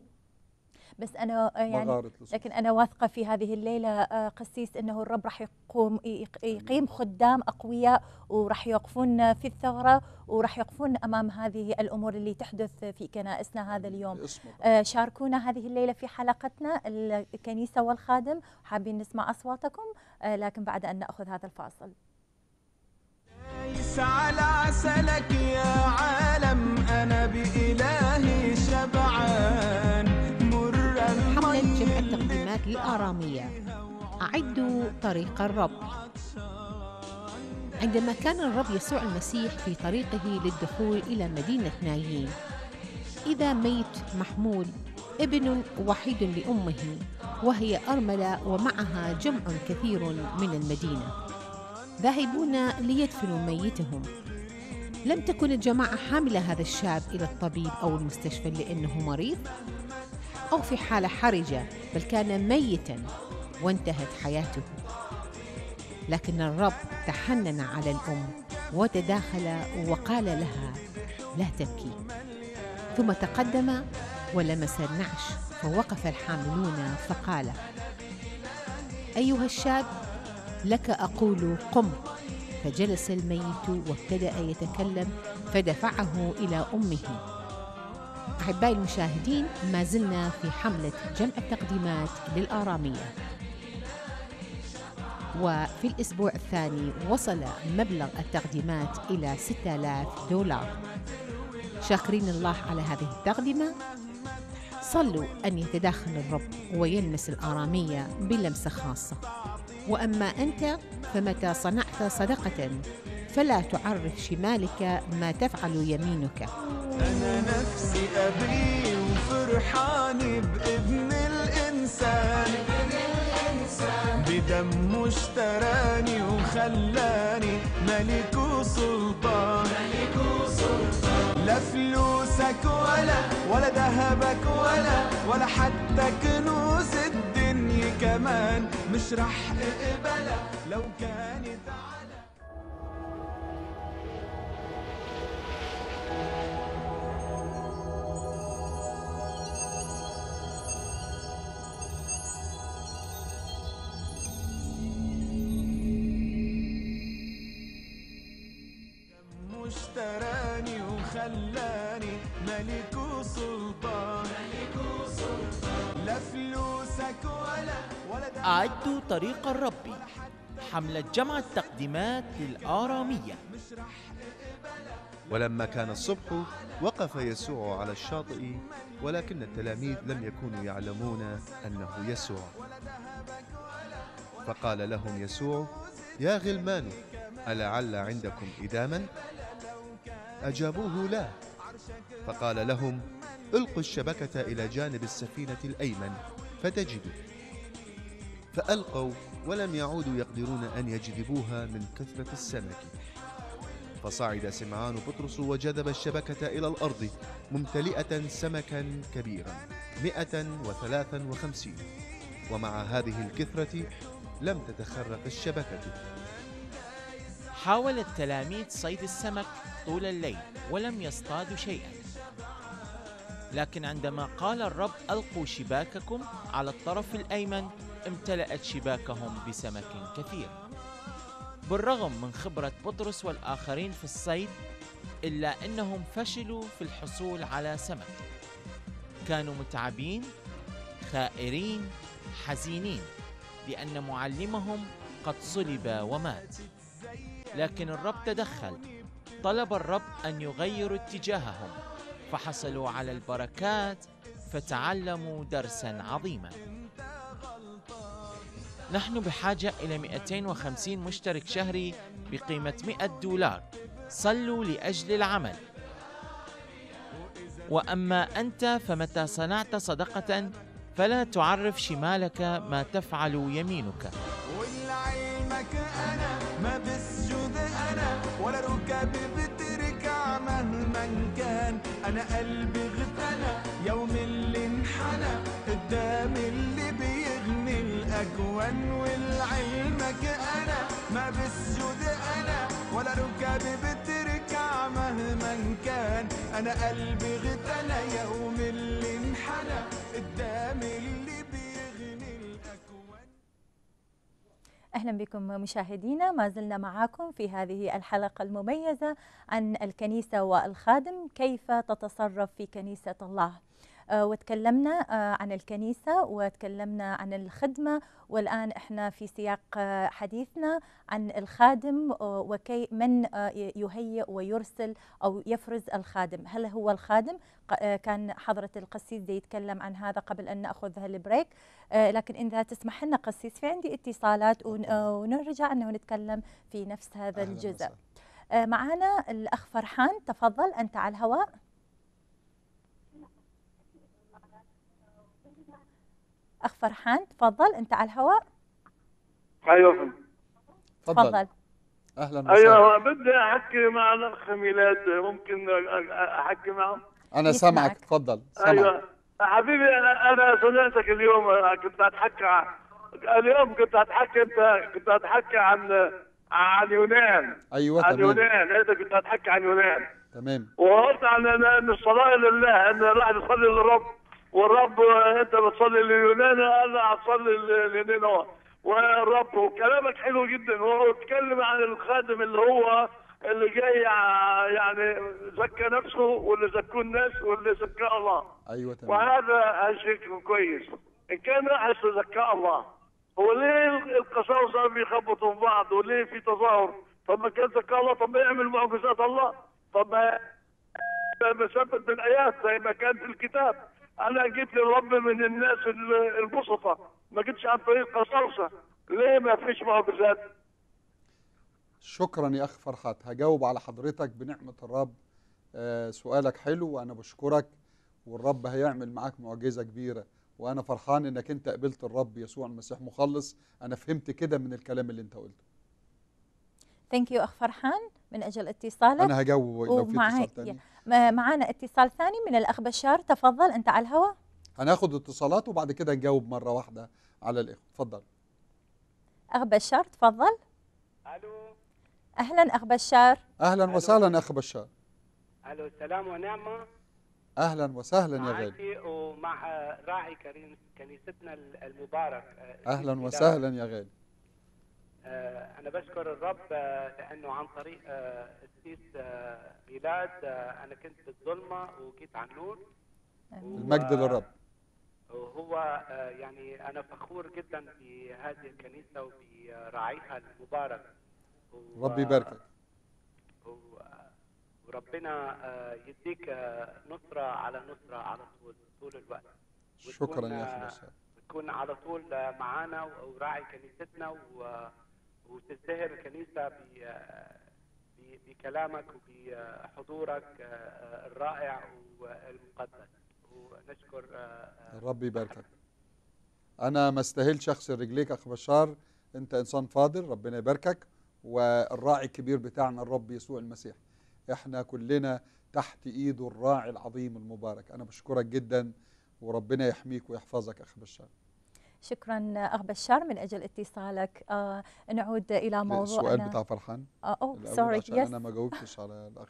بس انا آه، يعني مغارة لصوص. لكن انا واثقه في هذه الليله آه، قسيس انه الرب راح يقوم يق- يقيم خدام اقوياء وراح يقفون في الثغره وراح يقفون امام هذه الامور اللي تحدث في كنائسنا هذا اليوم باسم الرب. آه، شاركونا هذه الليله في حلقتنا الكنيسه والخادم حابين نسمع اصواتكم آه، لكن بعد ان ناخذ هذا الفاصل دايس على عسلك يا عالم انا بإلهي شبعان مر حملة جمع التقديمات للآرامية أعدوا طريق الرب عندما كان الرب يسوع المسيح في طريقه للدخول إلى مدينة نايين إذا ميت محمول ابن وحيد لأمه وهي أرملة ومعها جمع كثير من المدينة ذاهبون ليدفنوا ميتهم لم تكن الجماعة حاملة هذا الشاب إلى الطبيب أو المستشفى لأنه مريض أو في حالة حرجة بل كان ميتا وانتهت حياته لكن الرب تحنن على الأم وتداخل وقال لها لا تبكي ثم تقدم ولمس النعش فوقف الحاملون فقال أيها الشاب لك أقول قم فجلس الميت وابتدأ يتكلم فدفعه إلى أمه أحبائي المشاهدين ما زلنا في حملة جمع التقديمات للآرامية وفي الأسبوع الثاني وصل مبلغ التقديمات إلى 6000 دولار شاكرين الله على هذه التقدمة صلوا أن يتداخل الرب ويلمس الآرامية بلمسة خاصة وأما أنت فمتى صنعت صدقة فلا تعرف شمالك ما تفعل يمينك أنا نفسي أبي وفرحان بابن الإنسان بدمه اشتراني وخلاني ملك وسلطان لا فلوسك ولا ولا ذهبك ولا ولا حتى كنوز الدنيا كمان مش رح اقبلها لو كانت على دمه اشتراني وخلاني ملك وسلطان لا فلوسك ولا ولا ذهبك أعدوا طريق الرب حملة جمع التقديمات للآرامية ولما كان الصبح وقف يسوع على الشاطئ ولكن التلاميذ لم يكونوا يعلمون انه يسوع فقال لهم يسوع يا غلمان ألعل عندكم إداما أجابوه لا فقال لهم ألقوا الشبكة إلى جانب السفينة الأيمن فتجدوا فألقوا ولم يعودوا يقدرون أن يجذبوها من كثرة السمك فصعد سمعان بطرس وجذب الشبكة إلى الأرض ممتلئة سمكا كبيرا مئة وثلاثا وخمسين ومع هذه الكثرة لم تتخرق الشبكة حاول التلاميذ صيد السمك طول الليل ولم يصطادوا شيئا لكن عندما قال الرب ألقوا شباككم على الطرف الأيمن امتلأت شباكهم بسمك كثير بالرغم من خبرة بطرس والآخرين في الصيد إلا أنهم فشلوا في الحصول على سمك كانوا متعبين خائرين حزينين لأن معلمهم قد صلب ومات لكن الرب تدخل طلب الرب أن يغيروا اتجاههم فحصلوا على البركات فتعلموا درسا عظيما نحن بحاجة إلى 250 مشترك شهري بقيمة 100 دولار صلوا لأجل العمل وأما أنت فمتى صنعت صدقة فلا تعرف شمالك ما تفعل يمينك ولعلمك انا ما بسجد انا ولا ركبي بتركع مهما كان انا قلبي اغتنى يوم اللي انحنى قدام اللي بيغني الاكوان ولعلمك انا ما بسجد انا ولا ركبي بتركع مهما كان انا قلبي اغتنى يوم اللي انحنى قدام اللي بيغني الاكوان اهلا بكم مشاهدينا ما زلنا معاكم في هذه الحلقه المميزه عن الكنيسه والخادم كيف تتصرف في كنيسه الله آه، وتكلمنا آه، عن الكنيسه وتكلمنا عن الخدمه والان احنا في سياق آه، حديثنا عن الخادم آه، وكي من آه، يهيئ ويرسل او يفرز الخادم هل هو الخادم ق- آه، كان حضره القسيس دي يتكلم عن هذا قبل ان ناخذ هالبريك آه، لكن إذا تسمح لنا قسيس في عندي اتصالات ون- آه، ونرجع أنه نتكلم في نفس هذا أهلاً الجزء وسهلاً. آه، معنا الأخ فرحان تفضل أنت على الهواء أخ فرحان تفضل أنت على الهواء ايوه تفضل تفضل اهلا وسهلا ايوه بدي احكي مع الاخ ميلاد ممكن أ- احكي معه انا يسمعك. سامعك تفضل سامعك ايوه حبيبي انا انا سمعتك اليوم كنت اتحكى عن اليوم كنت اتحكي انت كنت اتحكي عن عن يونان ايوه عن تمام يونان انت كنت اتحكي عن يونان تمام وقلت عن ان إن الصلاه لله ان الواحد يصلي للرب والرب انت بتصلي ليونان انا اصلي لنينوى والرب وكلامك حلو جدا وتكلم عن الخادم اللي هو اللي جاي ع- يعني زكى نفسه واللي زكوه الناس واللي زكاه الله ايوه تمام وهذا شيء كويس ان كان واحد زكاه الله هو ليه القساوسه بيخبطوا في بعض وليه في تظاهر طب ما كان زكاه الله طب ما يعمل معجزات الله طب ما مثبت بالايات زي ما كان في الكتاب انا جيت للرب من الناس ال- البسطة ما جيتش عن طريق قساوسه ليه ما فيش معجزات شكرا يا اخ فرحات هجاوب على حضرتك بنعمه الرب آه سؤالك حلو وانا بشكرك والرب هيعمل معاك معجزه كبيره وانا فرحان انك انت قبلت الرب يسوع المسيح مخلص انا فهمت كده من الكلام اللي انت قلته ثانك يو اخ فرحان من اجل اتصالك انا هجاوب لو في ومعاي- اتصال تاني م- معانا اتصال ثاني من الاخ بشار تفضل انت على الهواء هناخد اتصالات وبعد كده نجاوب مره واحده على الاخوه اتفضل اخ بشار تفضل الو اهلا اخ بشار اهلا ألو. وسهلا اخ بشار الو سلام ونعمه اهلا وسهلا يا غالي معاكي ومع راعي كريم- كنيستنا المبارك آه، اهلا القديس وسهلا يا غالي آه، انا بشكر الرب آه، لانه عن طريق آه، السيس آه، ميلاد آه، انا كنت بالظلمه وجيت على النور المجد للرب وهو آه، يعني انا فخور جدا بهذه الكنيسه وبراعيها المبارك و- ربي يباركك و- وربنا آه، يديك آه، نصرة على نصرة على طول طول الوقت شكرا وتكون، يا آه، اخ بشار تكون على طول آه، معانا وراعي كنيستنا و- وتزدهر الكنيسة ب- آه، ب- بكلامك وبحضورك آه، الرائع والمقدس ونشكر آه، آه، الرب يباركك انا ما استاهلش اغسل رجليك اخ بشار انت انسان فاضل ربنا يباركك والراعي الكبير بتاعنا الرب يسوع المسيح احنا كلنا تحت ايده الراعي العظيم المبارك انا بشكرك جدا وربنا يحميك ويحفظك اخ بشار شكرا اخ بشار من اجل اتصالك آه نعود الى السؤال موضوعنا بتاع فرحان آه، اوه الأول سوري عشان يس انا ما جاوبتش على الاخ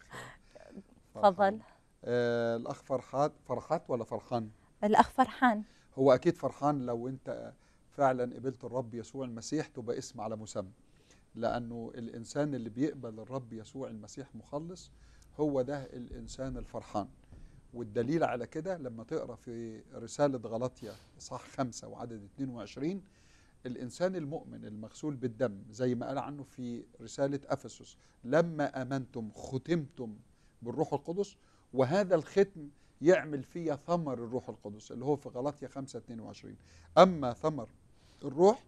تفضل فرحان. آه الاخ فرحات فرحات ولا فرحان الاخ فرحان هو اكيد فرحان لو انت فعلا قبلت الرب يسوع المسيح تبقى اسم على مسمى لانه الانسان اللي بيقبل الرب يسوع المسيح مخلص هو ده الانسان الفرحان والدليل على كده لما تقرا في رساله غلطيا اصحاح خمسة وعدد 22 الانسان المؤمن المغسول بالدم زي ما قال عنه في رساله افسس لما امنتم ختمتم بالروح القدس وهذا الختم يعمل فيا ثمر الروح القدس اللي هو في غلطيا 5 22 اما ثمر الروح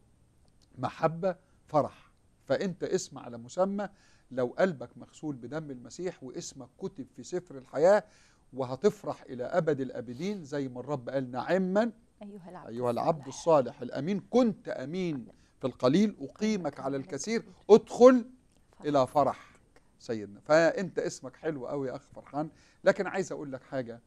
محبه فرح فانت اسم على مسمى لو قلبك مغسول بدم المسيح واسمك كتب في سفر الحياه وهتفرح الى ابد الابدين زي ما الرب قال نعما ايها العبد ايها العبد الصالح الامين كنت امين في القليل اقيمك على الكثير ادخل الى فرح سيدنا فانت اسمك حلو قوي يا اخ فرحان لكن عايز اقول لك حاجه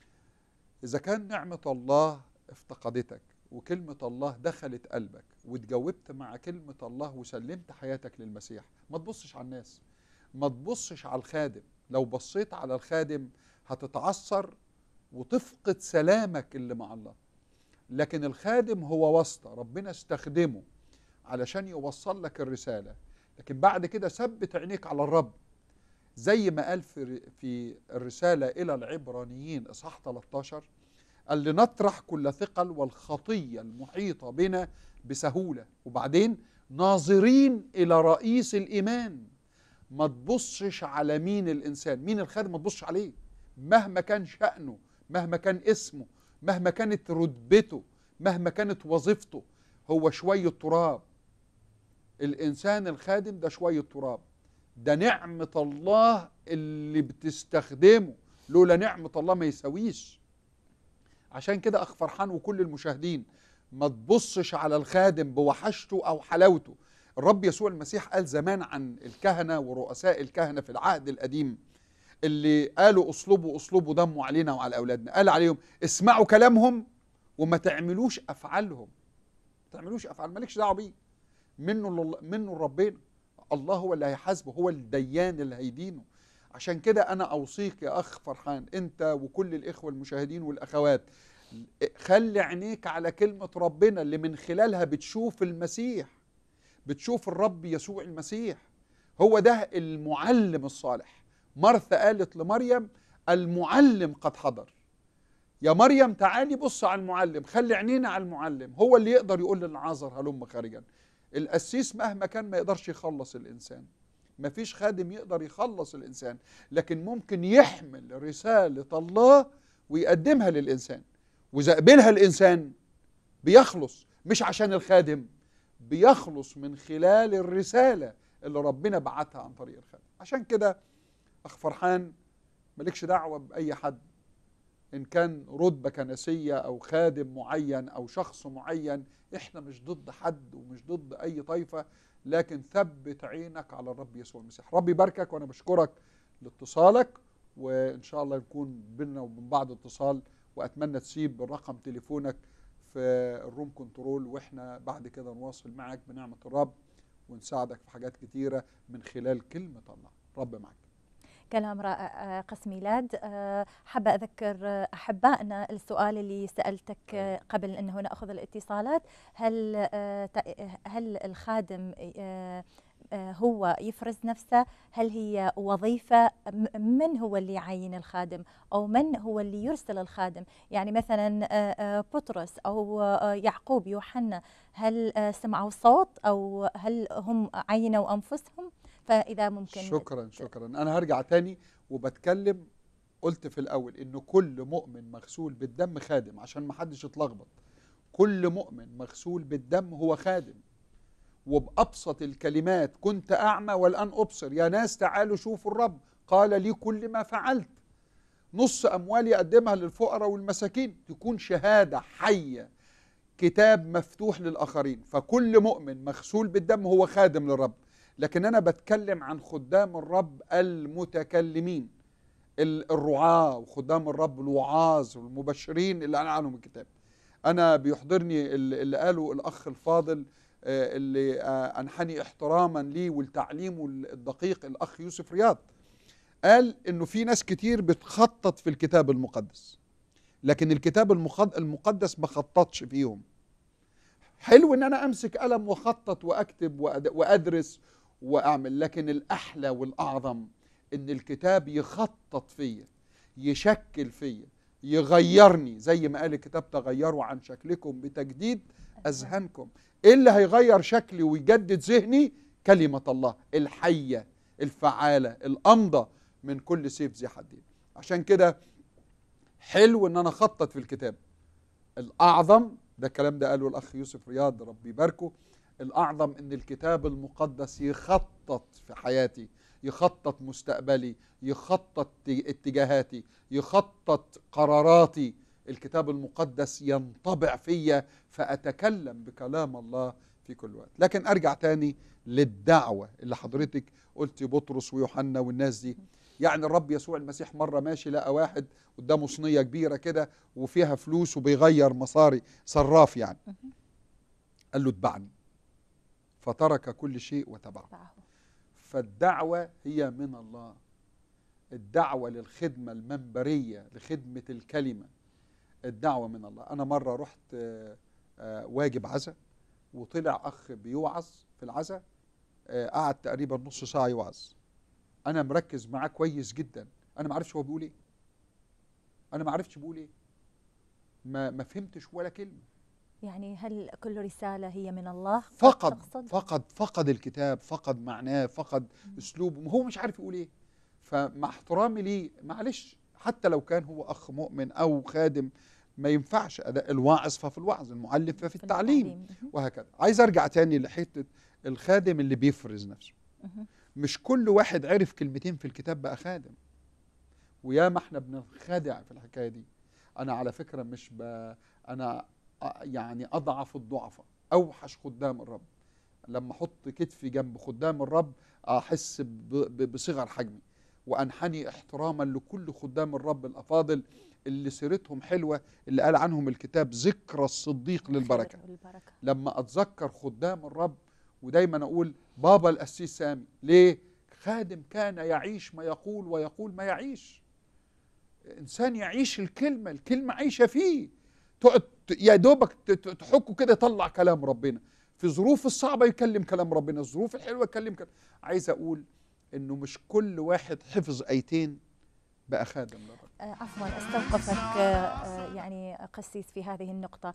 اذا كان نعمه الله افتقدتك وكلمه الله دخلت قلبك واتجاوبت مع كلمه الله وسلمت حياتك للمسيح ما تبصش على الناس ما تبصش على الخادم لو بصيت على الخادم هتتعثر وتفقد سلامك اللي مع الله لكن الخادم هو واسطه ربنا استخدمه علشان يوصل لك الرساله لكن بعد كده ثبت عينيك على الرب زي ما قال في في الرساله الى العبرانيين اصحاح 13 قال لنطرح كل ثقل والخطيه المحيطه بنا بسهوله وبعدين ناظرين الى رئيس الايمان ما تبصش على مين الانسان مين الخادم ما تبصش عليه مهما كان شأنه مهما كان اسمه مهما كانت رتبته مهما كانت وظيفته هو شوية تراب الإنسان الخادم ده شوية تراب ده نعمة الله اللي بتستخدمه لولا نعمة الله ما يساويش عشان كده أخ فرحان وكل المشاهدين ما تبصش على الخادم بوحشته أو حلاوته الرب يسوع المسيح قال زمان عن الكهنة ورؤساء الكهنة في العهد القديم اللي قالوا اصلبوا اصلبوا دموا علينا وعلى اولادنا قال عليهم اسمعوا كلامهم وما تعملوش افعالهم ما تعملوش افعال مالكش دعوه بيه منه لله- منه ربنا الله هو اللي هيحاسبه هو الديان اللي هيدينه عشان كده انا اوصيك يا اخ فرحان انت وكل الاخوه المشاهدين والاخوات خلي عينيك على كلمه ربنا اللي من خلالها بتشوف المسيح بتشوف الرب يسوع المسيح هو ده المعلم الصالح مرثا قالت لمريم المعلم قد حضر يا مريم تعالي بص على المعلم خلي عينينا على المعلم هو اللي يقدر يقول للعازر هلم خارجا القسيس مهما كان ما يقدرش يخلص الانسان مفيش خادم يقدر يخلص الانسان لكن ممكن يحمل رساله الله ويقدمها للانسان واذا قبلها الانسان بيخلص مش عشان الخادم بيخلص من خلال الرساله اللي ربنا بعتها عن طريق الخادم عشان كده اخ فرحان مالكش دعوه باي حد ان كان رتبه كنسيه او خادم معين او شخص معين احنا مش ضد حد ومش ضد اي طائفه لكن ثبت عينك على الرب يسوع المسيح ربي يباركك وانا بشكرك لاتصالك وان شاء الله يكون بيننا وبين بعض اتصال واتمنى تسيب رقم تليفونك في الروم كنترول واحنا بعد كده نواصل معك بنعمه الرب ونساعدك في حاجات كتيره من خلال كلمه الله رب معك كلام رائع آه، قس ميلاد آه، حابة أذكر آه، أحبائنا السؤال اللي سألتك آه، قبل أنه نأخذ الاتصالات هل آه، ت- هل الخادم آه، آه، هو يفرز نفسه هل هي وظيفة م- من هو اللي يعين الخادم أو من هو اللي يرسل الخادم يعني مثلا آه، آه، بطرس أو آه، يعقوب يوحنا هل آه، سمعوا صوت أو هل هم عينوا أنفسهم فإذا ممكن شكرا شكرا انا هرجع تاني وبتكلم قلت في الاول ان كل مؤمن مغسول بالدم خادم عشان ما حدش يتلخبط كل مؤمن مغسول بالدم هو خادم وبابسط الكلمات كنت اعمى والان ابصر يا ناس تعالوا شوفوا الرب قال لي كل ما فعلت نص اموالي اقدمها للفقراء والمساكين تكون شهاده حيه كتاب مفتوح للاخرين فكل مؤمن مغسول بالدم هو خادم للرب لكن انا بتكلم عن خدام الرب المتكلمين ال- الرعاة وخدام الرب الوعاظ والمبشرين اللي انا عنهم الكتاب انا بيحضرني ال- اللي قاله الاخ الفاضل آه، اللي آه، انحني احتراما ليه ولتعليمه الدقيق الاخ يوسف رياض قال انه في ناس كتير بتخطط في الكتاب المقدس لكن الكتاب المقد- المقدس ما خططش فيهم حلو ان انا امسك قلم واخطط واكتب وأد- وادرس واعمل لكن الاحلى والاعظم ان الكتاب يخطط فيا يشكل فيا يغيرني زي ما قال الكتاب تغيروا عن شكلكم بتجديد اذهانكم ايه اللي هيغير شكلي ويجدد ذهني كلمه الله الحيه الفعاله الامضى من كل سيف ذي حدين عشان كده حلو ان انا اخطط في الكتاب الاعظم ده الكلام ده قاله الاخ يوسف رياض ربي يباركه الاعظم ان الكتاب المقدس يخطط في حياتي يخطط مستقبلي يخطط اتجاهاتي يخطط قراراتي الكتاب المقدس ينطبع فيا فاتكلم بكلام الله في كل وقت لكن ارجع تاني للدعوه اللي حضرتك قلت بطرس ويوحنا والناس دي يعني الرب يسوع المسيح مره ماشي لقى واحد قدامه صينيه كبيره كده وفيها فلوس وبيغير مصاري صراف يعني قال له اتبعني فترك كل شيء وتبعه تبعه. فالدعوه هي من الله الدعوه للخدمه المنبريه لخدمه الكلمه الدعوه من الله انا مره رحت آه، آه، واجب عزا وطلع اخ بيوعظ في العزا آه، قعد تقريبا نص ساعه يوعظ انا مركز معاه كويس جدا انا ما عرفش هو بيقول ايه انا ما عرفتش بيقول ايه ما ما فهمتش ولا كلمه يعني هل كل رسالة هي من الله فقد تقصد؟ فقد فقد الكتاب فقد معناه فقد اسلوبه هو مش عارف يقول ايه فمع احترامي ليه معلش حتى لو كان هو اخ مؤمن او خادم ما ينفعش اداء الواعظ ففي الوعظ المعلم ففي في التعليم مهم. وهكذا عايز ارجع تاني لحته الخادم اللي بيفرز نفسه مهم. مش كل واحد عرف كلمتين في الكتاب بقى خادم وياما احنا بنخدع في الحكايه دي انا على فكره مش ب... انا أ- يعني اضعف الضعفاء اوحش خدام الرب لما احط كتفي جنب خدام الرب احس ب... ب... بصغر حجمي وانحني احتراما لكل خدام الرب الافاضل اللي سيرتهم حلوه اللي قال عنهم الكتاب ذكرى الصديق للبركه الخير والبركة لما اتذكر خدام الرب ودايما اقول بابا القسيس سامي ليه خادم كان يعيش ما يقول ويقول ما يعيش انسان يعيش الكلمه الكلمه عايشه فيه تقعد ت- يا دوبك ت- ت- تحكه كده يطلع كلام ربنا في ظروف الصعبه يكلم كلام ربنا الظروف الحلوه يكلم كلام عايز اقول انه مش كل واحد حفظ ايتين بقى خادم للرب آه، عفوا استوقفك آه، آه، يعني قسيس في هذه النقطة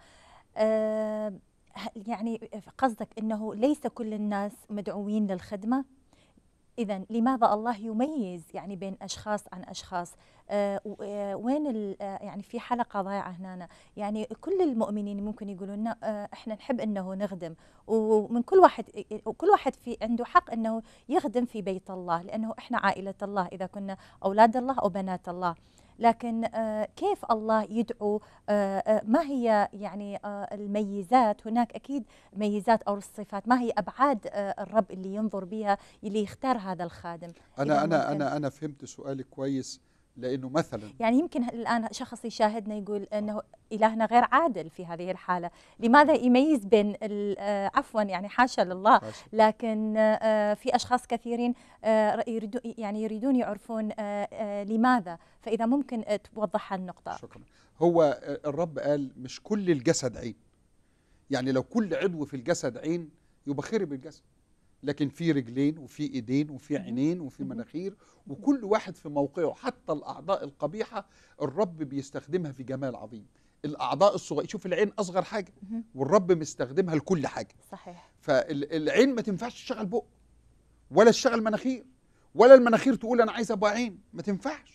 آه، ه- يعني قصدك انه ليس كل الناس مدعوين للخدمة اذا لماذا الله يميز يعني بين اشخاص عن اشخاص آه، و- آه، وين ال- آه، يعني في حلقة ضايعة هنا يعني كل المؤمنين ممكن يقولون لنا، آه، احنا نحب انه نخدم ومن كل واحد وكل واحد في عنده حق انه يخدم في بيت الله لانه احنا عائلة الله اذا كنا اولاد الله او بنات الله لكن آه، كيف الله يدعو آه، آه، ما هي يعني آه، الميزات هناك اكيد ميزات او الصفات ما هي ابعاد آه، الرب اللي ينظر بها اللي يختار هذا الخادم انا إذا انا ممكن. انا انا فهمت سؤالك كويس لانه مثلا يعني يمكن الان شخص يشاهدنا يقول انه الهنا غير عادل في هذه الحاله لماذا يميز بين ال- آه، عفوا يعني حاشا لله حاشا. لكن آه، في اشخاص كثيرين آه، يريدون يعني يريدون يعرفون آه، آه، لماذا فاذا ممكن آه، توضح النقطه شكرا هو الرب قال مش كل الجسد عين يعني لو كل عضو في الجسد عين يبقى خرب الجسد لكن في رجلين وفي ايدين وفي مهم. عينين وفي مهم. مناخير وكل واحد في موقعه حتى الاعضاء القبيحه الرب بيستخدمها في جمال عظيم الاعضاء الصغيره شوف العين اصغر حاجه مهم. والرب مستخدمها لكل حاجه صحيح فالعين ما تنفعش تشتغل بق ولا تشتغل مناخير ولا المناخير تقول انا عايز ابقى عين ما تنفعش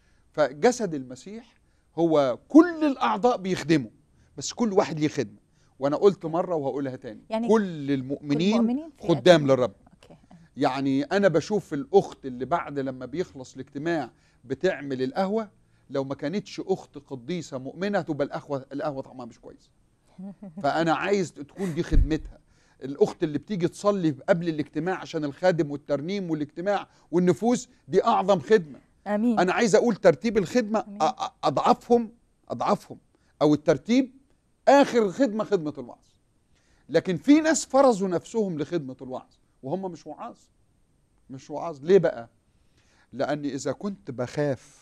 فجسد المسيح هو كل الاعضاء بيخدموا بس كل واحد ليه خدمه وانا قلت مره وهقولها تاني يعني كل المؤمنين المؤمنين في خدام أجل- للرب اوكي يعني انا بشوف الاخت اللي بعد لما بيخلص الاجتماع بتعمل القهوه لو ما كانتش اخت قديسه مؤمنه تبقى القهوه القهوه طعمها مش كويس فانا عايز تكون دي خدمتها الاخت اللي بتيجي تصلي قبل الاجتماع عشان الخادم والترنيم والاجتماع والنفوس دي اعظم خدمه امين انا عايز اقول ترتيب الخدمه أمين. أ- أ- اضعفهم اضعفهم او الترتيب اخر خدمه خدمه الوعظ لكن في ناس فرضوا نفسهم لخدمه الوعظ وهم مش وعاظ مش وعاظ ليه بقى لاني اذا كنت بخاف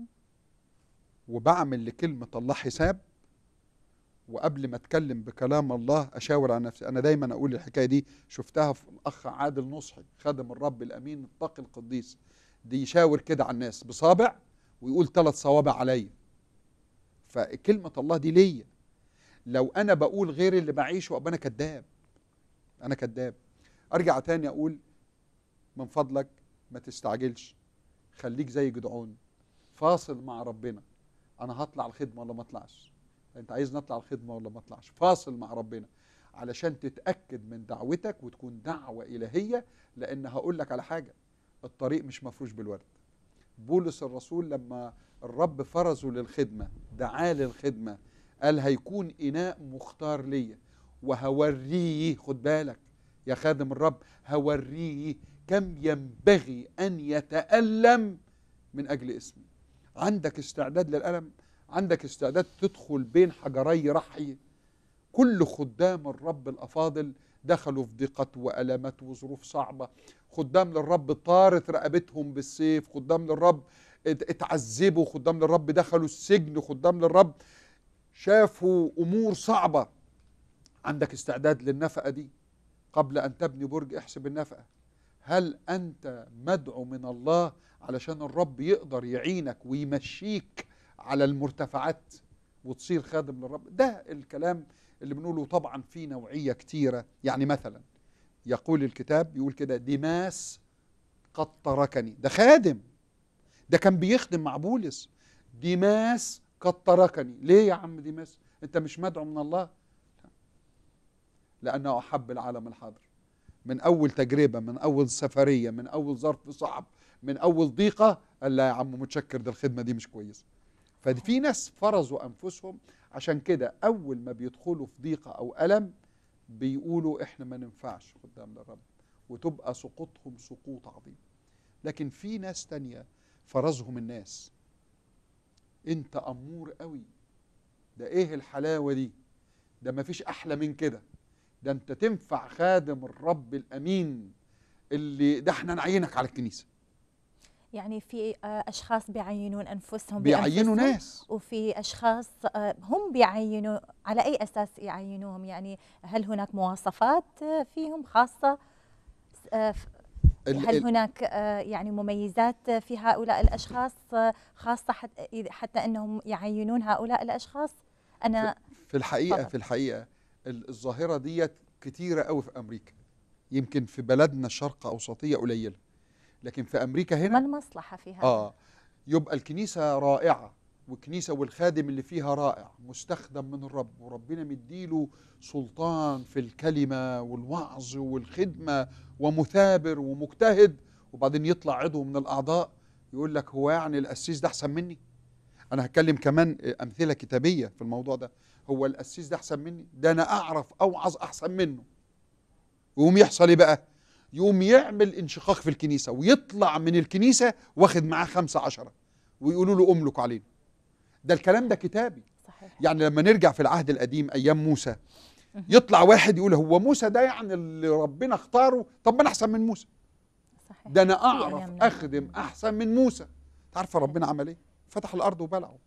وبعمل لكلمه الله حساب وقبل ما اتكلم بكلام الله اشاور على نفسي انا دايما اقول الحكايه دي شفتها في الاخ عادل نصحي خادم الرب الامين التقي القديس دي يشاور كده على الناس بصابع ويقول ثلاث صوابع عليا فكلمه الله دي ليا لو انا بقول غير اللي بعيشه ابقى انا كذاب انا كذاب ارجع تاني اقول من فضلك ما تستعجلش خليك زي جدعون فاصل مع ربنا انا هطلع الخدمه ولا ما اطلعش انت عايز نطلع الخدمه ولا ما اطلعش فاصل مع ربنا علشان تتاكد من دعوتك وتكون دعوه الهيه لان هقول لك على حاجه الطريق مش مفروش بالورد بولس الرسول لما الرب فرزه للخدمه دعاه للخدمه قال هيكون اناء مختار ليا وهوريه خد بالك يا خادم الرب هوريه كم ينبغي ان يتالم من اجل اسمي عندك استعداد للالم عندك استعداد تدخل بين حجري رحي كل خدام الرب الافاضل دخلوا في ضيقات والامات وظروف صعبه خدام للرب طارت رقبتهم بالسيف خدام للرب ات- اتعذبوا خدام للرب دخلوا السجن خدام للرب شافوا امور صعبه عندك استعداد للنفقه دي قبل ان تبني برج احسب النفقه هل انت مدعو من الله علشان الرب يقدر يعينك ويمشيك على المرتفعات وتصير خادم للرب ده الكلام اللي بنقوله طبعا في نوعيه كتيره يعني مثلا يقول الكتاب يقول كده ديماس قد تركني ده خادم ده كان بيخدم مع بولس ديماس قد تركني ليه يا عم ديماس انت مش مدعو من الله لانه احب العالم الحاضر من اول تجربه من اول سفريه من اول ظرف صعب من اول ضيقه قال لا يا عم متشكر ده الخدمه دي مش كويسه ففي ناس فرضوا انفسهم عشان كده اول ما بيدخلوا في ضيقه او الم بيقولوا احنا ما ننفعش قدام للرب وتبقى سقوطهم سقوط عظيم لكن في ناس تانية فرزهم الناس انت امور قوي ده ايه الحلاوه دي ده ما فيش احلى من كده ده انت تنفع خادم الرب الامين اللي ده احنا نعينك على الكنيسه يعني في آه، اشخاص بيعينون انفسهم بيعينوا بأنفسهم، ناس وفي اشخاص آه، هم بيعينوا على اي اساس يعينوهم يعني هل هناك مواصفات آه، فيهم خاصه آه، ف- ال- هل ال- هناك آه، يعني مميزات في هؤلاء الاشخاص آه، خاصه حت- إذا- حتى انهم يعينون هؤلاء الاشخاص انا في الحقيقه اتفضل. في الحقيقه ال- الظاهره ديت كتيره قوي في امريكا يمكن في بلدنا الشرق اوسطيه قليله لكن في امريكا ما هنا المصلحه في هذا اه يبقى الكنيسه رائعه والكنيسه والخادم اللي فيها رائع مستخدم من الرب وربنا مديله سلطان في الكلمه والوعظ والخدمه ومثابر ومجتهد وبعدين يطلع عضو من الاعضاء يقول لك هو يعني القسيس ده احسن مني انا هتكلم كمان امثله كتابيه في الموضوع ده هو القسيس ده احسن مني ده انا اعرف اوعظ احسن منه يقوم يحصل ايه بقى يقوم يعمل انشقاق في الكنيسه ويطلع من الكنيسه واخد معاه خمسة عشرة ويقولوا له املك علينا ده الكلام ده كتابي صحيح يعني لما نرجع في العهد القديم ايام موسى يطلع واحد يقول هو موسى ده يعني اللي ربنا اختاره طب ما انا احسن من موسى صحيح ده انا في اعرف أيامنا. اخدم احسن من موسى تعرف ربنا عمل ايه فتح الارض وبلعه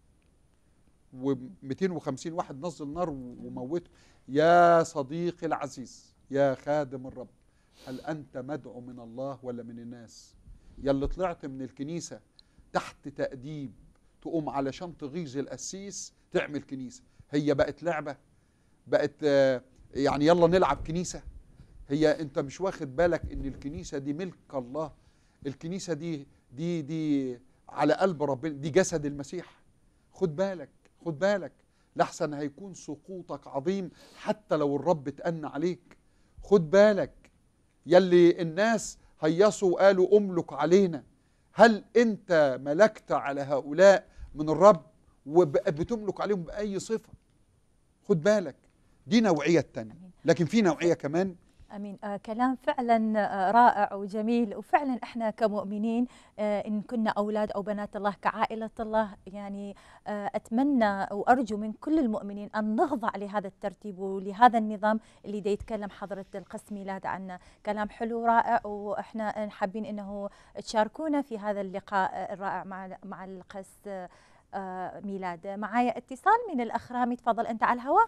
و250 واحد نزل نار وموته يا صديقي العزيز يا خادم الرب هل انت مدعو من الله ولا من الناس يا اللي طلعت من الكنيسه تحت تاديب تقوم علشان تغيظ القسيس تعمل كنيسه هي بقت لعبه بقت آه، يعني يلا نلعب كنيسه هي انت مش واخد بالك ان الكنيسه دي ملك الله الكنيسه دي دي دي على قلب ربنا دي جسد المسيح خد بالك خد بالك لحسن هيكون سقوطك عظيم حتى لو الرب اتأنى عليك خد بالك يلي الناس هيصوا وقالوا املك علينا هل انت ملكت على هؤلاء من الرب وبتملك عليهم بأي صفة خد بالك دي نوعية تانية لكن في نوعية كمان امين آه كلام فعلا آه رائع وجميل وفعلا احنا كمؤمنين آه ان كنا اولاد او بنات الله كعائله الله يعني آه اتمنى وارجو من كل المؤمنين ان نخضع لهذا الترتيب ولهذا النظام اللي دا يتكلم حضره القس ميلاد عنه كلام حلو ورائع واحنا حابين انه تشاركونا في هذا اللقاء آه، الرائع مع مع القس آه، آه، ميلاد معايا اتصال من الاخ رامي تفضل انت على الهواء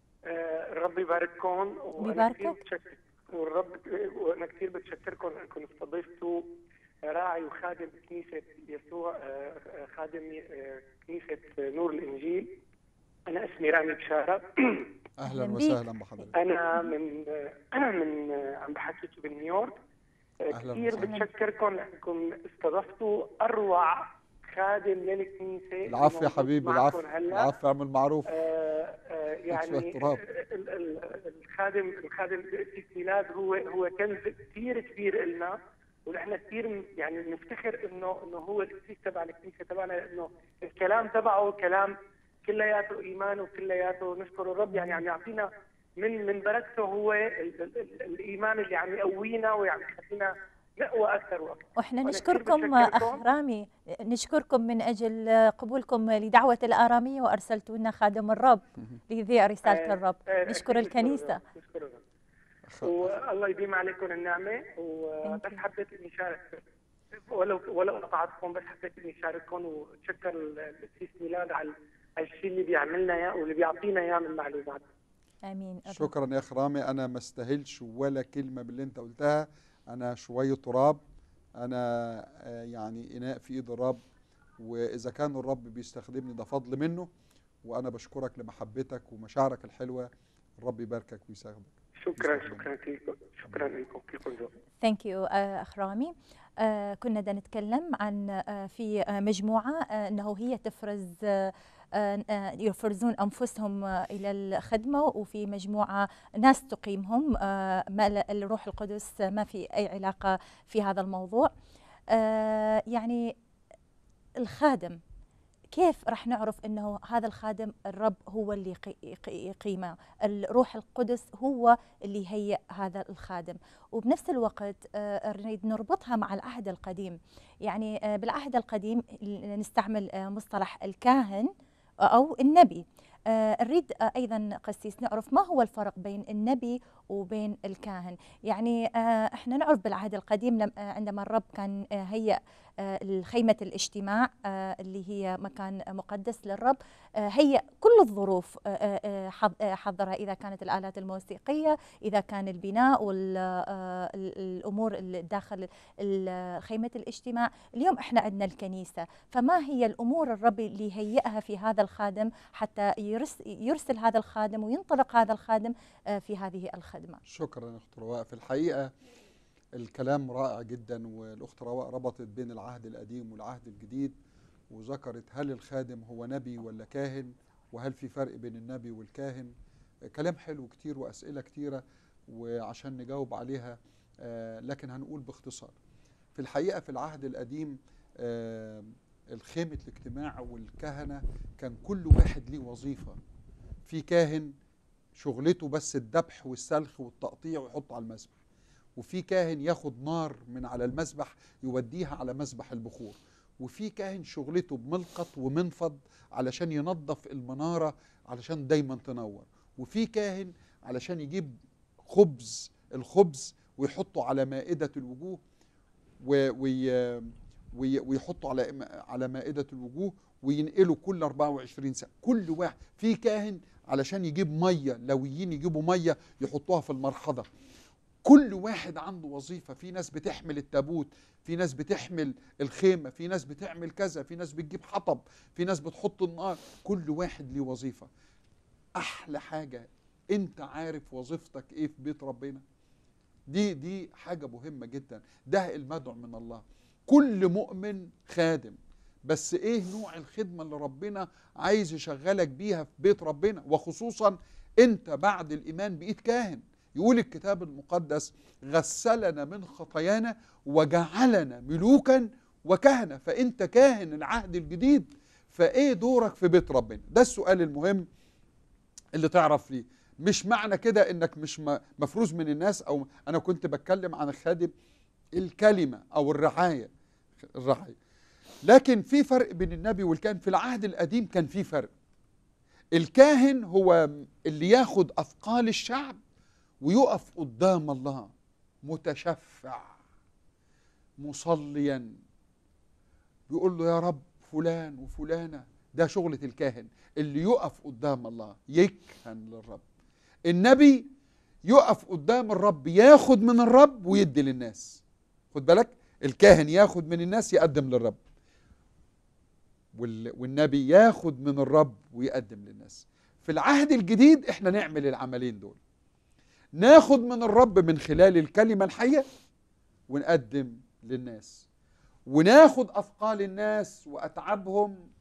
آه، الرب يبارككم وانا بيباركك. كثير بتشكر والرب وانا كثير بتشكركم انكم استضفتوا راعي وخادم كنيسه يسوع آه، آه، خادم آه، كنيسه نور الانجيل انا اسمي رامي بشاره اهلا أهلاً بيك. وسهلا بحضرتك انا من انا من عم بحكيكم من نيويورك أهلاً كثير وسهلاً. بتشكركم لانكم استضفتوا اروع خادم للكنيسه العفو يا موجود حبيبي معكم العفو هلا العفو اعمل معروف آه، آه، يعني شوية تراب. ال- ال- الخادم الخادم في ميلاد هو هو كنز كثير كبير لنا ونحن كثير م- يعني نفتخر انه انه هو القسيس تبع الكنيسه تبعنا انه الكلام تبعه كلام كلياته ايمان وكلياته نشكر الرب يعني عم يعطينا من من بركته هو ال- ال- ال- الايمان اللي عم يقوينا ويعني يخلينا نقوى اكثر واكثر واحنا وأنا نشكركم كثير اخ بتشكركم. رامي نشكركم من اجل قبولكم لدعوه الاراميه وارسلتوا لنا خادم الرب ليذيع رساله آه، الرب آه، نشكر أكيد الكنيسه الرب، نشكر الرب والله يديم عليكم النعمه وبس Thank you. حبيت اني اشارك ولو ولو قطعتكم بس حبيت اني اشارككم واتشكر القسيس ميلاد على على الشيء اللي بيعملنا اياه واللي بيعطينا اياه من معلومات امين الرب. شكرا يا اخ رامي انا ما استاهلش ولا كلمه باللي انت قلتها انا شويه تراب انا آه، يعني اناء في ايد الرب واذا كان الرب بيستخدمني ده فضل منه وانا بشكرك لمحبتك ومشاعرك الحلوه الرب يباركك ويساعدك شكرا يستخدمك. شكرا لكم شكرا لكم كلكم ذوق ثانك يو اخ رامي آه، كنا بدنا نتكلم عن آه، في آه، مجموعه آه، انه هي تفرز آه، آه، آه، يفرزون انفسهم آه، الى الخدمه وفي مجموعه ناس تقيمهم آه، ما ل- الروح القدس ما في اي علاقه في هذا الموضوع آه، يعني الخادم كيف راح نعرف انه هذا الخادم الرب هو اللي يقي- يقي- يقيمه الروح القدس هو اللي يهيئ هذا الخادم وبنفس الوقت آه، نريد نربطها مع العهد القديم يعني آه، بالعهد القديم نستعمل آه، مصطلح الكاهن او النبي آه، نريد آه، ايضا قسيس نعرف ما هو الفرق بين النبي وبين الكاهن يعني آه، احنا نعرف بالعهد القديم لم- آه، عندما الرب كان آه، هيأ آه، خيمة الاجتماع آه، اللي هي مكان مقدس للرب آه، هيأ كل الظروف آه، آه، آه، حض- آه، حضرها إذا كانت الآلات الموسيقية إذا كان البناء والأمور اللي داخل ال- خيمة الاجتماع اليوم احنا عندنا الكنيسة فما هي الأمور الرب اللي يهيئها في هذا الخادم حتى يرس- يرسل هذا الخادم وينطلق هذا الخادم آه، في هذه الخدمة شكرا يا اخت رواء في الحقيقه الكلام رائع جدا والاخت رواء ربطت بين العهد القديم والعهد الجديد وذكرت هل الخادم هو نبي ولا كاهن وهل في فرق بين النبي والكاهن كلام حلو كتير واسئله كتيره وعشان نجاوب عليها آه، لكن هنقول باختصار في الحقيقه في العهد القديم آه، الخيمه الاجتماع والكهنه كان كل واحد ليه وظيفه في كاهن شغلته بس الذبح والسلخ والتقطيع ويحطه على المذبح وفي كاهن ياخد نار من على المذبح يوديها على مذبح البخور وفي كاهن شغلته بملقط ومنفض علشان ينظف المنارة علشان دايما تنور وفي كاهن علشان يجيب خبز الخبز ويحطه على مائدة الوجوه و- وي وي- ويحطه على على مائدة الوجوه وينقله كل 24 ساعة كل واحد في كاهن علشان يجيب مية لويين يجيبوا مية يحطوها في المرحضة كل واحد عنده وظيفة في ناس بتحمل التابوت في ناس بتحمل الخيمة في ناس بتعمل كذا في ناس بتجيب حطب في ناس بتحط النار كل واحد ليه وظيفة أحلى حاجة أنت عارف وظيفتك إيه في بيت ربنا دي دي حاجة مهمة جدا ده المدعو من الله كل مؤمن خادم بس ايه نوع الخدمة اللي ربنا عايز يشغلك بيها في بيت ربنا وخصوصا انت بعد الايمان بقيت كاهن يقول الكتاب المقدس غسلنا من خطايانا وجعلنا ملوكا وكهنة فانت كاهن العهد الجديد فايه دورك في بيت ربنا ده السؤال المهم اللي تعرف ليه مش معنى كده انك مش م- مفروز من الناس او انا كنت بتكلم عن الخادم الكلمة او الرعاية الرعاية لكن في فرق بين النبي والكاهن في العهد القديم كان في فرق الكاهن هو اللي ياخد اثقال الشعب ويقف قدام الله متشفع مصليا بيقول له يا رب فلان وفلانة ده شغلة الكاهن اللي يقف قدام الله يكهن للرب النبي يقف قدام الرب ياخد من الرب ويدي للناس خد بالك الكاهن ياخد من الناس يقدم للرب وال- والنبي ياخد من الرب ويقدم للناس في العهد الجديد احنا نعمل العملين دول ناخد من الرب من خلال الكلمة الحية ونقدم للناس وناخد أثقال الناس وأتعابهم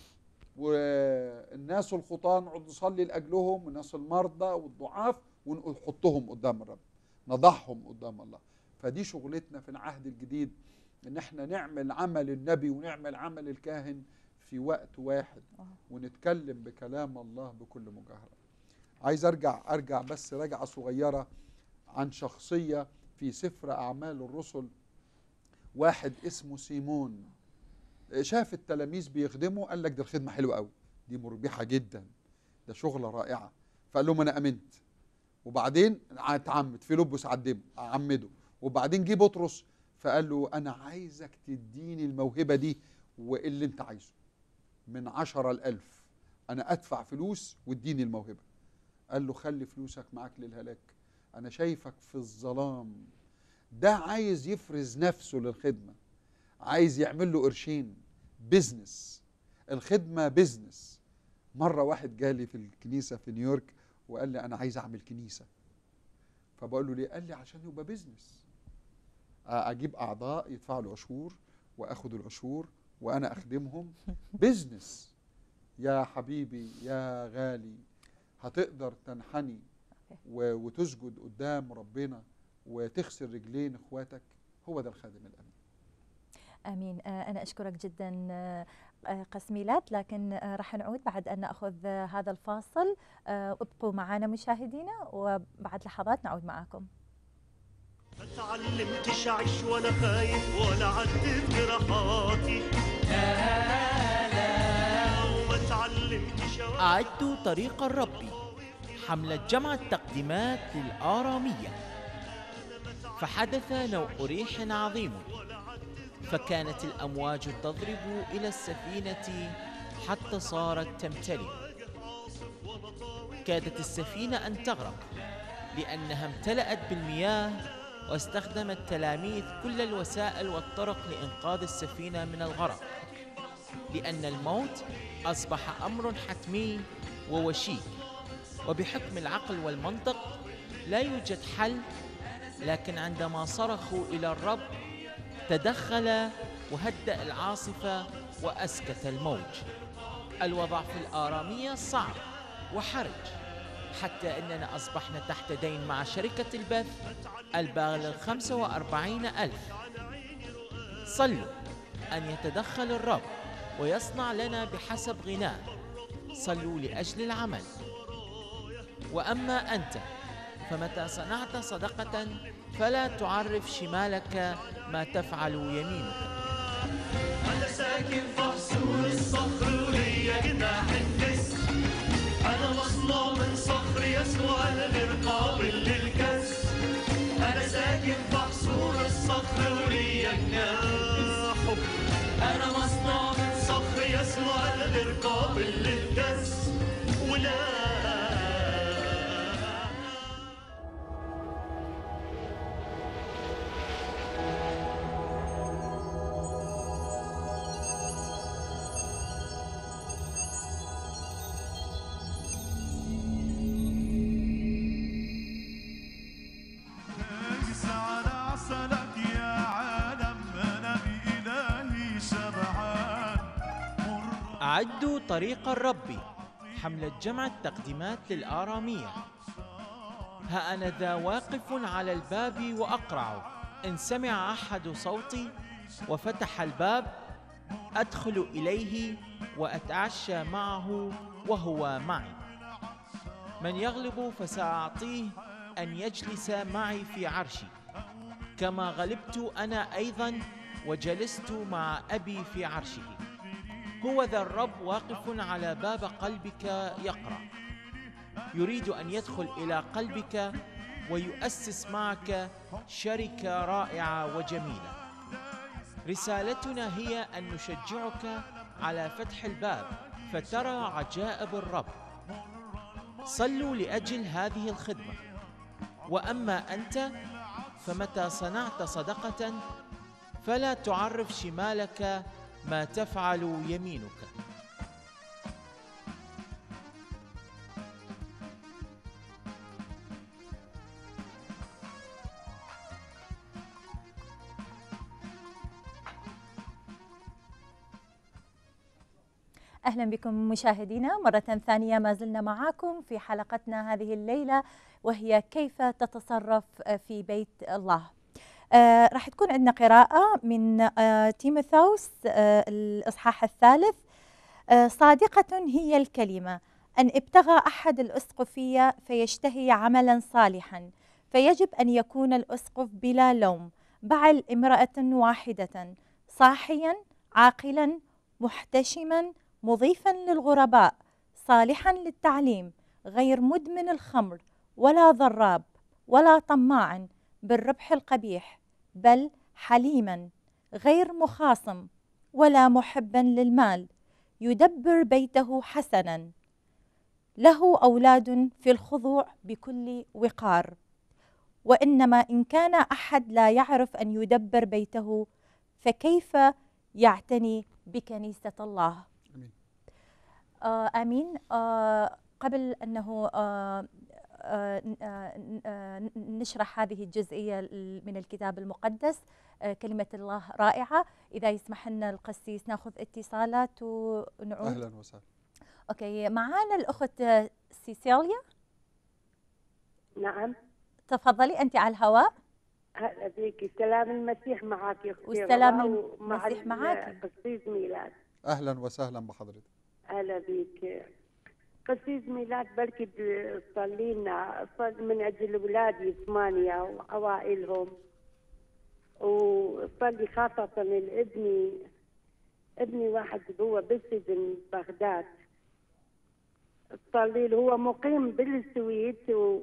والناس الخطاة نقعد نصلي لأجلهم والناس المرضى والضعاف ونحطهم قدام الرب نضعهم قدام الله فدي شغلتنا في العهد الجديد ان احنا نعمل عمل النبي ونعمل عمل الكاهن في وقت واحد ونتكلم بكلام الله بكل مجاهرة عايز ارجع ارجع بس رجعة صغيرة عن شخصية في سفر اعمال الرسل واحد اسمه سيمون شاف التلاميذ بيخدموا قال لك دي الخدمة حلوة قوي دي مربحة جدا ده شغلة رائعة فقال لهم انا امنت وبعدين اتعمد فيلبس عدمه عمده وبعدين جه بطرس فقال له انا عايزك تديني الموهبة دي واللي انت عايزه من عشرة الألف أنا أدفع فلوس واديني الموهبة قال له خلي فلوسك معاك للهلاك أنا شايفك في الظلام ده عايز يفرز نفسه للخدمة عايز يعمل له قرشين بيزنس الخدمة بيزنس مرة واحد جالي في الكنيسة في نيويورك وقال لي أنا عايز أعمل كنيسة فبقول له ليه؟ قال لي عشان يبقى بيزنس أجيب أعضاء يدفعوا له عشور وأخد العشور وأنا أخدمهم بيزنس يا حبيبي يا غالي هتقدر تنحني و- وتسجد قدام ربنا وتغسل رجلين اخواتك هو ده الخادم الامين امين آه، انا اشكرك جدا آه، آه، قسميلات لكن آه، راح نعود بعد ان ناخذ آه، هذا الفاصل آه، ابقوا معنا مشاهدينا وبعد لحظات نعود معكم ما تعلمتش اعيش ولا خايف ولا عدت جراحاتي لا لا وما تعلمتش أعدوا طريق الرب حملة جمع التقديمات للآرامية فحدث نوء ريح عظيم فكانت الأمواج تضرب إلى السفينة حتى صارت تمتلئ كادت السفينة أن تغرق لأنها امتلأت بالمياه واستخدم التلاميذ كل الوسائل والطرق لإنقاذ السفينة من الغرق لأن الموت أصبح أمر حتمي ووشيك وبحكم العقل والمنطق لا يوجد حل لكن عندما صرخوا إلى الرب تدخل وهدأ العاصفة وأسكت الموج الوضع في الآرامية صعب وحرج حتى أننا أصبحنا تحت دين مع شركة البث البالغ 45 ألف صلوا أن يتدخل الرب ويصنع لنا بحسب غناه صلوا لأجل العمل وأما أنت فمتى صنعت صدقة فلا تعرف شمالك ما تفعل يمينك أنا ساكن في حصول الصخر وليا جناح النسر أنا مصنوع من صخر يسوع الغير قابل للكسر أنا ساكن في حصول الصخر وليا جناحه أنا مصنوع من صخر يسوع الغير قابل للكسر ولا اجلس على عسلك يا عالم انا بإلهي شبعان مر أعدوا طريق الرب حملة جمع التقديمات للآرامية ها أنا ذا واقف على الباب وأقرع إن سمع أحد صوتي وفتح الباب أدخل إليه وأتعشى معه وهو معي من يغلب فسأعطيه أن يجلس معي في عرشي كما غلبت أنا أيضا وجلست مع أبي في عرشه هو ذا الرب واقف على باب قلبك يقرا يريد ان يدخل الى قلبك ويؤسس معك شركه رائعه وجميله رسالتنا هي ان نشجعك على فتح الباب فترى عجائب الرب صلوا لاجل هذه الخدمه واما انت فمتى صنعت صدقه فلا تعرف شمالك ما تفعل يمينك أهلا بكم مشاهدينا مرة ثانية ما زلنا معاكم في حلقتنا هذه الليلة وهي كيف تتصرف في بيت الله آه راح تكون عندنا قراءة من آه تيموثاوس آه الإصحاح الثالث آه صادقة هي الكلمة أن ابتغى أحد الأسقفية فيشتهي عملا صالحا فيجب أن يكون الأسقف بلا لوم بعل امرأة واحدة صاحيا عاقلا محتشما مضيفا للغرباء صالحا للتعليم غير مدمن الخمر ولا ضراب ولا طماع بالربح القبيح بل حليما غير مخاصم ولا محبا للمال يدبر بيته حسنا له اولاد في الخضوع بكل وقار وانما ان كان احد لا يعرف ان يدبر بيته فكيف يعتني بكنيسه الله امين آه امين آه قبل انه آه آه، آه، آه، نشرح هذه الجزئية من الكتاب المقدس آه، كلمة الله رائعة إذا يسمح لنا القسيس ناخذ اتصالات ونعود اهلا وسهلا أوكي معانا الأخت آه، سيسيليا نعم تفضلي أنت على الهواء هلا بيكي سلام المسيح معك يا اختي والسلام رضا، ومع المسيح معاكي. قسيس ميلاد اهلا وسهلا بحضرتك هلا بيك قسيس ميلاد بركي تصلي لنا صل من اجل اولادي ثمانيه وعوائلهم وصلي خاصة لابني ابني واحد هو بالسجن بغداد تصلي له هو مقيم بالسويد و...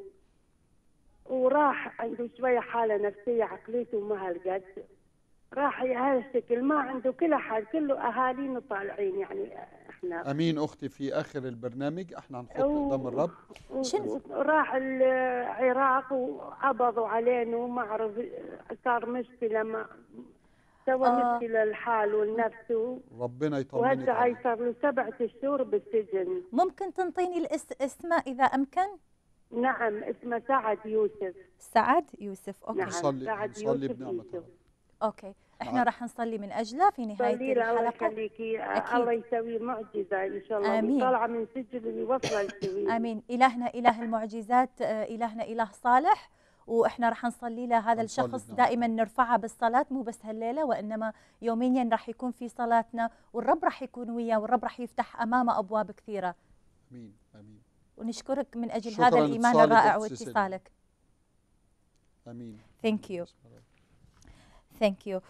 وراح عنده شوية حالة نفسية عقليته ما هالقد راح هالشكل ما عنده كل حال كله أهالينا طالعين يعني احنا امين اختي في اخر البرنامج احنا هنحط و- قدام الرب و- وراح العراق وقبضوا علينا وما اعرف صار مشكله ما سوى آه. مشكله لحاله ولنفسه ربنا يطمنك وهسه عليه. هاي صار له سبعة شهور بالسجن ممكن تنطيني الاسماء إذا أمكن نعم اسمه سعد يوسف سعد يوسف أوكي نعم نصلي سعد نصلي يوسف بنعمة يوسف الله أوكي احنا نعم. راح نصلي من أجله في نهاية صلي له الله الحلقة يخليكي أكيد. الله يسوي معجزه ان شاء الله آمين. طالعه من سجن ويوصل السويد آمين إلهنا إله المعجزات آه، إلهنا إله صالح وإحنا راح نصلي له هذا نصلي الشخص بنعم. دائما نرفعه بالصلاة مو بس هالليلة وإنما يوميا راح يكون في صلاتنا والرب راح يكون وياه والرب راح يفتح أمامه أبواب كثيرة امين امين ونشكرك من أجل شكراً هذا الإيمان لاتصالك الرائع أخت سيسيليا. واتصالك امين Thank you. ثانك يو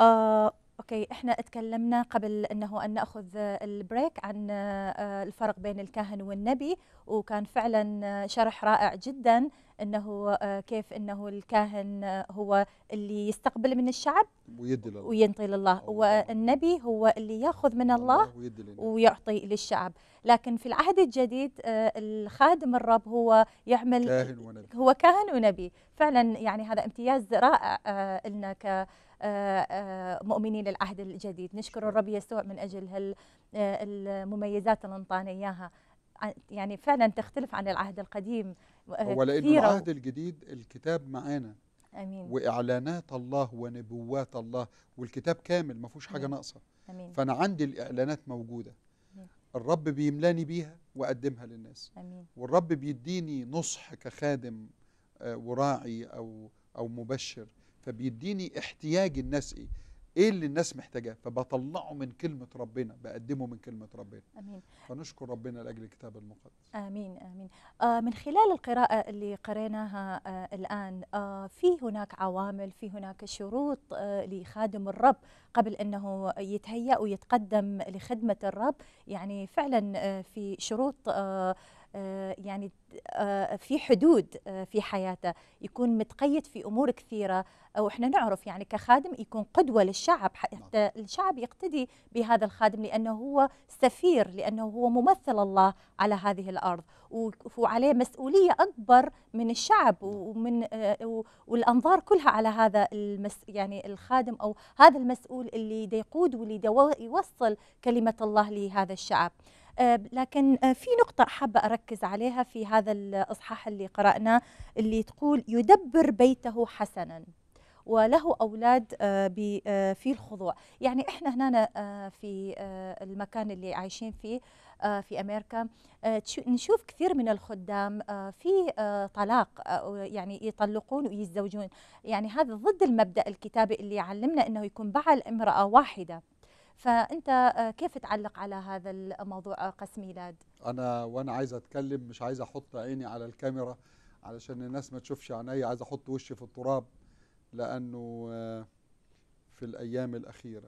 اوكي احنا تكلمنا قبل انه ان ناخذ آه، البريك عن آه، الفرق بين الكاهن والنبي وكان فعلا آه، شرح رائع جدا انه آه، كيف انه الكاهن آه، هو اللي يستقبل من الشعب ويدي لله وينطي لله الله. والنبي هو اللي ياخذ من الله ويدي لله ويعطي للشعب لكن في العهد الجديد آه، الخادم الرب هو يعمل كاهن ونبي هو كاهن ونبي فعلا يعني هذا امتياز رائع آه، لنا ك آه، آه، مؤمنين العهد الجديد نشكر الرب يسوع من اجل هال آه، المميزات اللي انطانا اياها ع- يعني فعلا تختلف عن العهد القديم آه، هو لانه كثيرة و- العهد الجديد الكتاب معانا امين واعلانات الله ونبوات الله والكتاب كامل ما فيهوش حاجه أمين. ناقصه امين فانا عندي الاعلانات موجوده أمين. الرب بيملاني بيها واقدمها للناس امين والرب بيديني نصح كخادم آه، وراعي او او مبشر فبيديني احتياج الناس ايه ايه اللي الناس محتاجاه فبطلعه من كلمه ربنا بقدمه من كلمه ربنا امين فنشكر ربنا لاجل الكتاب المقدس امين امين آه من خلال القراءه اللي قريناها آه الان آه في هناك عوامل في هناك شروط آه لخادم الرب قبل انه يتهيأ ويتقدم لخدمه الرب يعني فعلا آه في شروط آه آه، يعني آه، في حدود آه، في حياته يكون متقيد في امور كثيره واحنا نعرف يعني كخادم يكون قدوه للشعب حتى الشعب يقتدي بهذا الخادم لانه هو سفير لانه هو ممثل الله على هذه الارض و- وعليه مسؤوليه اكبر من الشعب ومن آه، و- والانظار كلها على هذا المس يعني الخادم او هذا المسؤول اللي دا يقود واللي دا و- يوصل كلمه الله لهذا الشعب آه، لكن آه، في نقطة حابة أركز عليها في هذا الإصحاح اللي قرأناه اللي تقول يدبر بيته حسنا وله أولاد آه، ب- آه، في الخضوع يعني إحنا هنا آه، في آه، المكان اللي عايشين فيه آه، في أمريكا آه، تشو- نشوف كثير من الخدام آه، في آه، طلاق آه، يعني يطلقون ويتزوجون يعني هذا ضد المبدأ الكتابي اللي يعلمنا أنه يكون بعل امرأة واحدة فأنت آه، كيف تعلق على هذا الموضوع آه، قس ميلاد؟ انا وانا عايز اتكلم مش عايز احط عيني على الكاميرا علشان الناس ما تشوفش عينيا عايز احط وشي في التراب لانه آه، في الايام الاخيره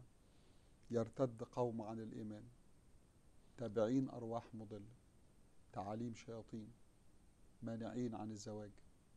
يرتد قوم عن الايمان تابعين ارواح مضله تعاليم شياطين مانعين عن الزواج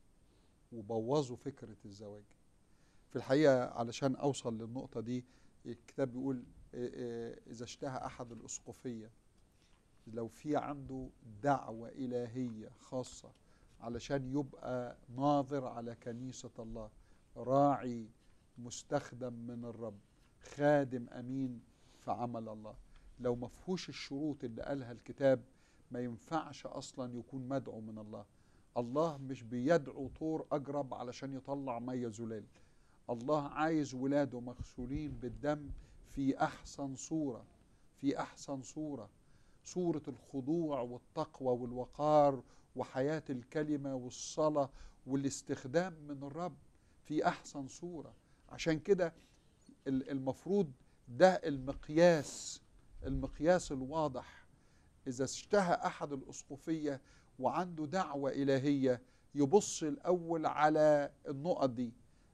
وبوظوا فكره الزواج في الحقيقه علشان اوصل للنقطه دي الكتاب بيقول آه، آه، اذا اشتهى احد الاسقفيه لو في عنده دعوة إلهية خاصة علشان يبقى ناظر على كنيسة الله راعي مستخدم من الرب خادم أمين في عمل الله لو ما فيهوش الشروط اللي قالها الكتاب ما ينفعش أصلا يكون مدعو من الله الله مش بيدعو طور أجرب علشان يطلع مية زلال الله عايز ولاده مغسولين بالدم في أحسن صورة في أحسن صورة صورة الخضوع والتقوى والوقار وحياة الكلمة والصلاة والاستخدام من الرب في أحسن صورة عشان كده ال- المفروض ده المقياس المقياس الواضح إذا اشتهى أحد الأسقفية وعنده دعوة إلهية يبص الأول على النقط دي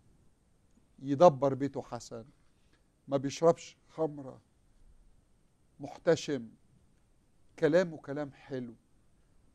يدبر بيته حسن ما بيشربش خمرة محتشم كلامه كلام حلو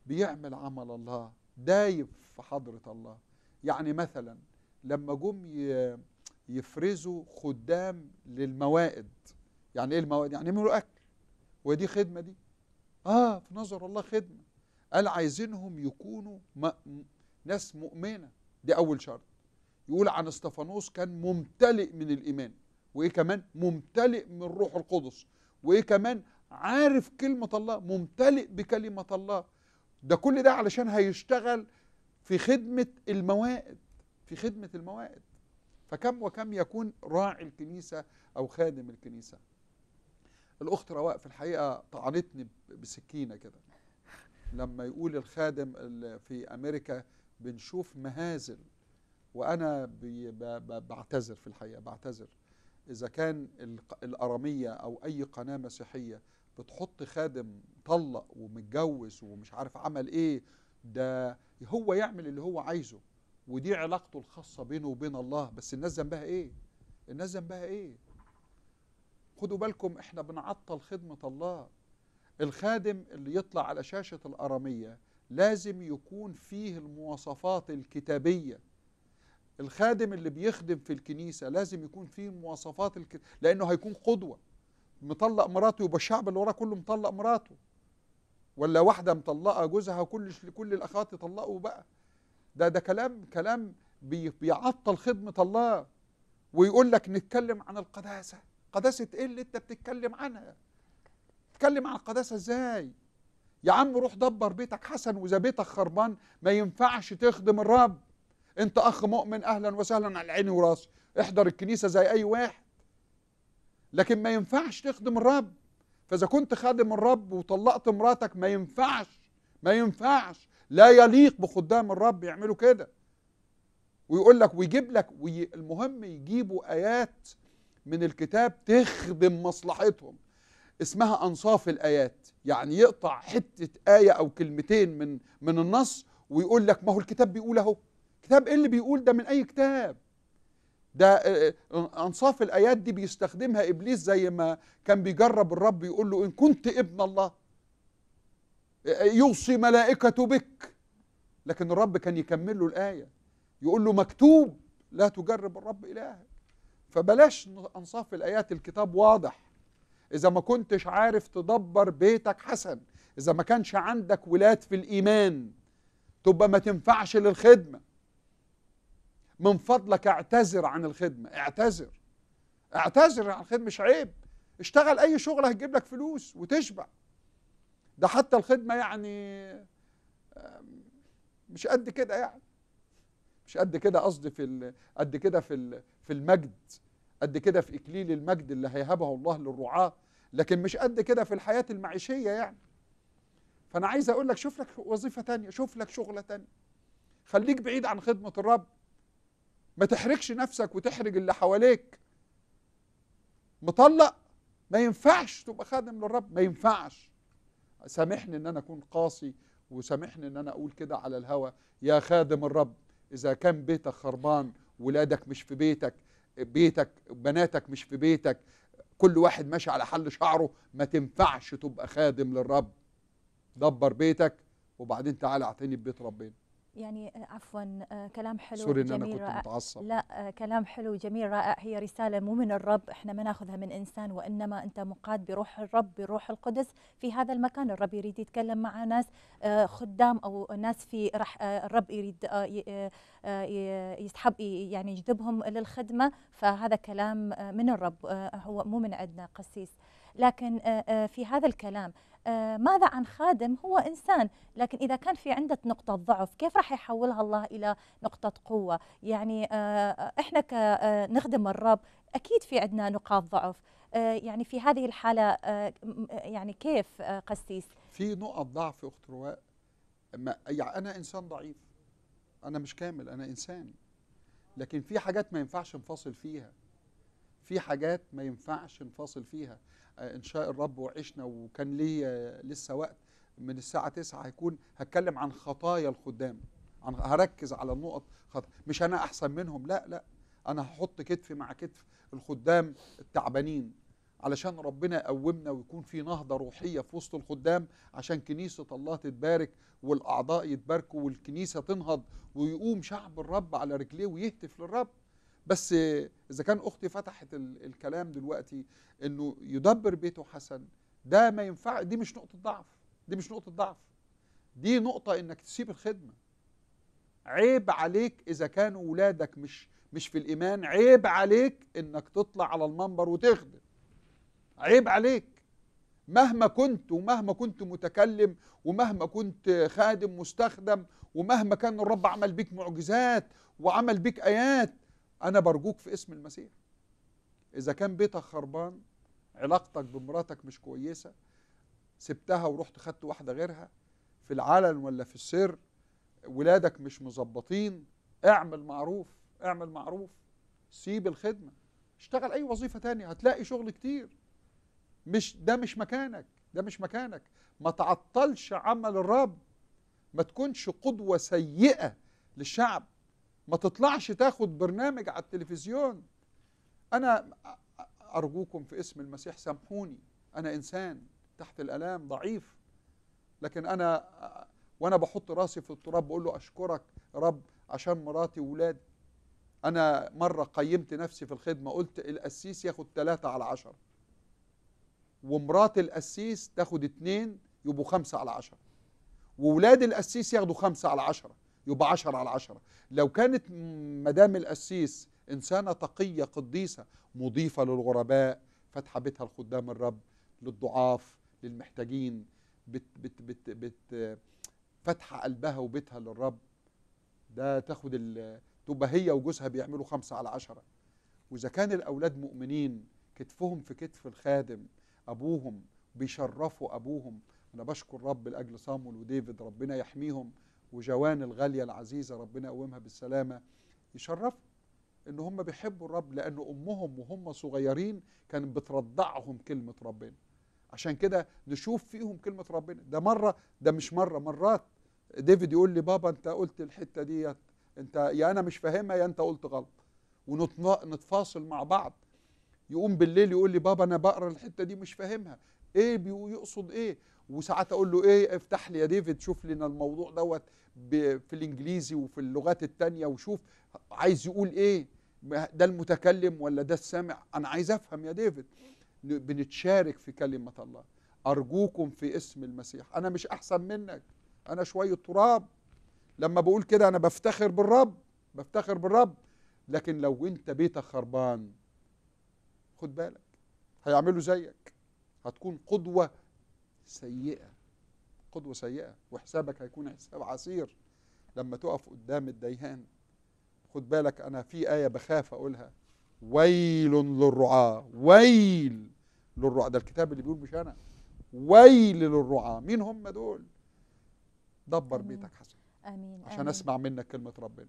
بيعمل عمل الله دايب في حضرة الله يعني مثلا لما جم ي- يفرزوا خدام للموائد يعني ايه الموائد يعني يعملوا اكل ودي خدمه دي اه في نظر الله خدمه قال عايزينهم يكونوا م... م- ناس مؤمنه دي اول شرط يقول عن استفانوس كان ممتلئ من الايمان وايه كمان ممتلئ من روح القدس وايه كمان عارف كلمه الله ممتلئ بكلمه الله ده كل ده علشان هيشتغل في خدمه الموائد في خدمه الموائد فكم وكم يكون راعي الكنيسه او خادم الكنيسه الاخت رواء في الحقيقه طعنتني ب- بسكينه كده لما يقول الخادم ال- في امريكا بنشوف مهازل وانا بي- ب- ب- بعتذر في الحقيقه بعتذر اذا كان الق- الاراميه او اي قناه مسيحيه بتحط خادم طلق ومتجوز ومش عارف عمل ايه ده هو يعمل اللي هو عايزه ودي علاقته الخاصه بينه وبين الله بس الناس ذنبها ايه الناس ذنبها ايه خدوا بالكم احنا بنعطل خدمه الله الخادم اللي يطلع على شاشه الاراميه لازم يكون فيه المواصفات الكتابيه الخادم اللي بيخدم في الكنيسه لازم يكون فيه مواصفات الك... لانه هيكون قدوه مطلق مراته يبقى الشعب اللي وراه كله مطلق مراته ولا واحده مطلقه جوزها وكل كل الاخوات يطلقوا بقى ده ده كلام كلام بي بيعطل خدمه الله ويقول لك نتكلم عن القداسه قداسه ايه اللي انت بتتكلم عنها تتكلم عن القداسه ازاي يا عم روح دبر بيتك حسن واذا بيتك خربان ما ينفعش تخدم الرب انت اخ مؤمن اهلا وسهلا على عيني وراسي احضر الكنيسه زي اي واحد لكن ما ينفعش تخدم الرب فاذا كنت خادم الرب وطلقت مراتك ما ينفعش ما ينفعش لا يليق بخدام الرب يعملوا كده ويقول لك ويجيب لك وي المهم يجيبوا ايات من الكتاب تخدم مصلحتهم اسمها انصاف الايات يعني يقطع حته ايه او كلمتين من من النص ويقول لك ما هو الكتاب بيقول اهو كتاب ايه اللي بيقول ده من اي كتاب ده آه، آه، انصاف الايات دي بيستخدمها ابليس زي ما كان بيجرب الرب يقول له ان كنت ابن الله آه، يوصي ملائكته بك لكن الرب كان يكمل له الايه يقول له مكتوب لا تجرب الرب الهك فبلاش انصاف الايات الكتاب واضح اذا ما كنتش عارف تدبر بيتك حسن اذا ما كانش عندك ولاد في الايمان تبقى ما تنفعش للخدمه من فضلك اعتذر عن الخدمه اعتذر اعتذر عن الخدمه مش عيب اشتغل اي شغل هتجيب لك فلوس وتشبع ده حتى الخدمه يعني آم، مش قد كده يعني مش قد كده قصدي في ال- قد كده في ال- في المجد قد كده في اكليل المجد اللي هيهبه الله للرعاه لكن مش قد كده في الحياه المعيشيه يعني فانا عايز اقول لك شوف لك وظيفه تانية شوف لك شغله تانية خليك بعيد عن خدمه الرب ما تحرجش نفسك وتحرج اللي حواليك مطلق ما ينفعش تبقى خادم للرب ما ينفعش سامحني ان انا اكون قاسي وسامحني ان انا اقول كده على الهوى يا خادم الرب اذا كان بيتك خربان ولادك مش في بيتك بيتك بناتك مش في بيتك كل واحد ماشي على حل شعره ما تنفعش تبقى خادم للرب دبر بيتك وبعدين تعالى اعتني ببيت ربنا يعني آه، عفوا آه، كلام حلو سوري ان انا جميل كنت رائع متعصب لا آه، كلام حلو جميل رائع هي رسالة مو من الرب احنا ما ناخذها من إنسان وإنما أنت مقاد بروح الرب بروح القدس في هذا المكان الرب يريد يتكلم مع ناس آه، خدام أو ناس في رح آه، الرب يريد آه، ي- آه، آه، ي- يسحب ي- يعني يجذبهم للخدمة فهذا كلام آه، من الرب آه، هو مو من عندنا قسيس لكن آه، آه، في هذا الكلام آه، ماذا عن خادم هو إنسان لكن إذا كان في عندك نقطة ضعف كيف راح يحولها الله إلى نقطة قوة يعني آه، إحنا كنخدم الرب أكيد في عندنا نقاط ضعف آه، يعني في هذه الحالة آه، م- يعني كيف آه، قسيس في نقط ضعف اخت رواء ما يعني انا انسان ضعيف انا مش كامل انا انسان لكن في حاجات ما ينفعش نفاصل فيها في حاجات ما ينفعش نفاصل فيها آه، ان شاء الرب وعشنا وكان لي آه، لسه وقت من الساعه 9 هيكون هتكلم عن خطايا الخدام عن هركز على النقط خط... مش انا احسن منهم لا لا انا هحط كتفي مع كتف الخدام التعبانين علشان ربنا يقومنا ويكون في نهضة روحية في وسط الخدام عشان كنيسة الله تتبارك والأعضاء يتباركوا والكنيسة تنهض ويقوم شعب الرب على رجليه ويهتف للرب بس إذا كان أختي فتحت ال- الكلام دلوقتي إنه يدبر بيته حسن ده ما ينفع دي مش نقطة ضعف دي مش نقطة ضعف دي نقطة إنك تسيب الخدمة عيب عليك إذا كانوا ولادك مش مش في الإيمان عيب عليك إنك تطلع على المنبر وتخدم عيب عليك مهما كنت ومهما كنت متكلم ومهما كنت خادم مستخدم ومهما كان الرب عمل بيك معجزات وعمل بيك آيات أنا برجوك في اسم المسيح إذا كان بيتك خربان علاقتك بمراتك مش كويسة سبتها ورحت خدت واحدة غيرها في العلن ولا في السر ولادك مش مظبطين اعمل معروف اعمل معروف سيب الخدمة اشتغل أي وظيفة تانية هتلاقي شغل كتير مش ده مش مكانك ده مش مكانك ما تعطلش عمل الرب ما تكونش قدوة سيئة للشعب ما تطلعش تاخد برنامج على التلفزيون أنا أرجوكم في اسم المسيح سامحوني أنا إنسان تحت الآلام ضعيف لكن أنا وأنا بحط راسي في التراب بقول له أشكرك يا رب عشان مراتي وولادي أنا مرة قيمت نفسي في الخدمة قلت القسيس ياخد ثلاثة على عشرة ومرات القسيس تاخد اتنين يبقوا خمسة على عشرة وولاد القسيس ياخدوا خمسة على عشرة يبقى عشرة على عشرة لو كانت مدام القسيس إنسانة تقية قديسة مضيفة للغرباء فاتحة بيتها لخدام الرب للضعاف للمحتاجين بت بت بت بت فاتحة قلبها وبيتها للرب ده تاخد ال- تبقى هي وجوزها بيعملوا خمسة على عشرة وإذا كان الأولاد مؤمنين كتفهم في كتف الخادم أبوهم بيشرفوا أبوهم أنا بشكر رب لأجل صامول وديفيد ربنا يحميهم وجوان الغالية العزيزة ربنا يقومها بالسلامة يشرفوا إن هم بيحبوا الرب لأن أمهم وهم صغيرين كانت بترضعهم كلمة ربنا عشان كده نشوف فيهم كلمة ربنا ده مرة ده مش مرة مرات ديفيد يقول لي بابا أنت قلت الحتة ديت أنت يا أنا مش فاهمها يا أنت قلت غلط ونتفاصل مع بعض يقوم بالليل يقول لي بابا انا بقرا الحته دي مش فاهمها ايه بيقو- يقصد ايه وساعات اقول له ايه افتح لي يا ديفيد شوف لنا الموضوع دوت ب- في الانجليزي وفي اللغات التانية وشوف عايز يقول ايه ما- ده المتكلم ولا ده السامع انا عايز افهم يا ديفيد ن- بنتشارك في كلمة الله ارجوكم في اسم المسيح انا مش احسن منك انا شوية تراب لما بقول كده انا بفتخر بالرب بفتخر بالرب لكن لو انت بيتك خربان خد بالك هيعملوا زيك هتكون قدوة سيئة قدوة سيئة وحسابك هيكون حساب عسير لما تقف قدام الديان خد بالك أنا في آية بخاف أقولها ويل للرعاة ويل للرعاة ده الكتاب اللي بيقول مش أنا ويل للرعاة مين هم دول دبر آمين. بيتك حسن امين عشان آمين. أسمع منك كلمة ربنا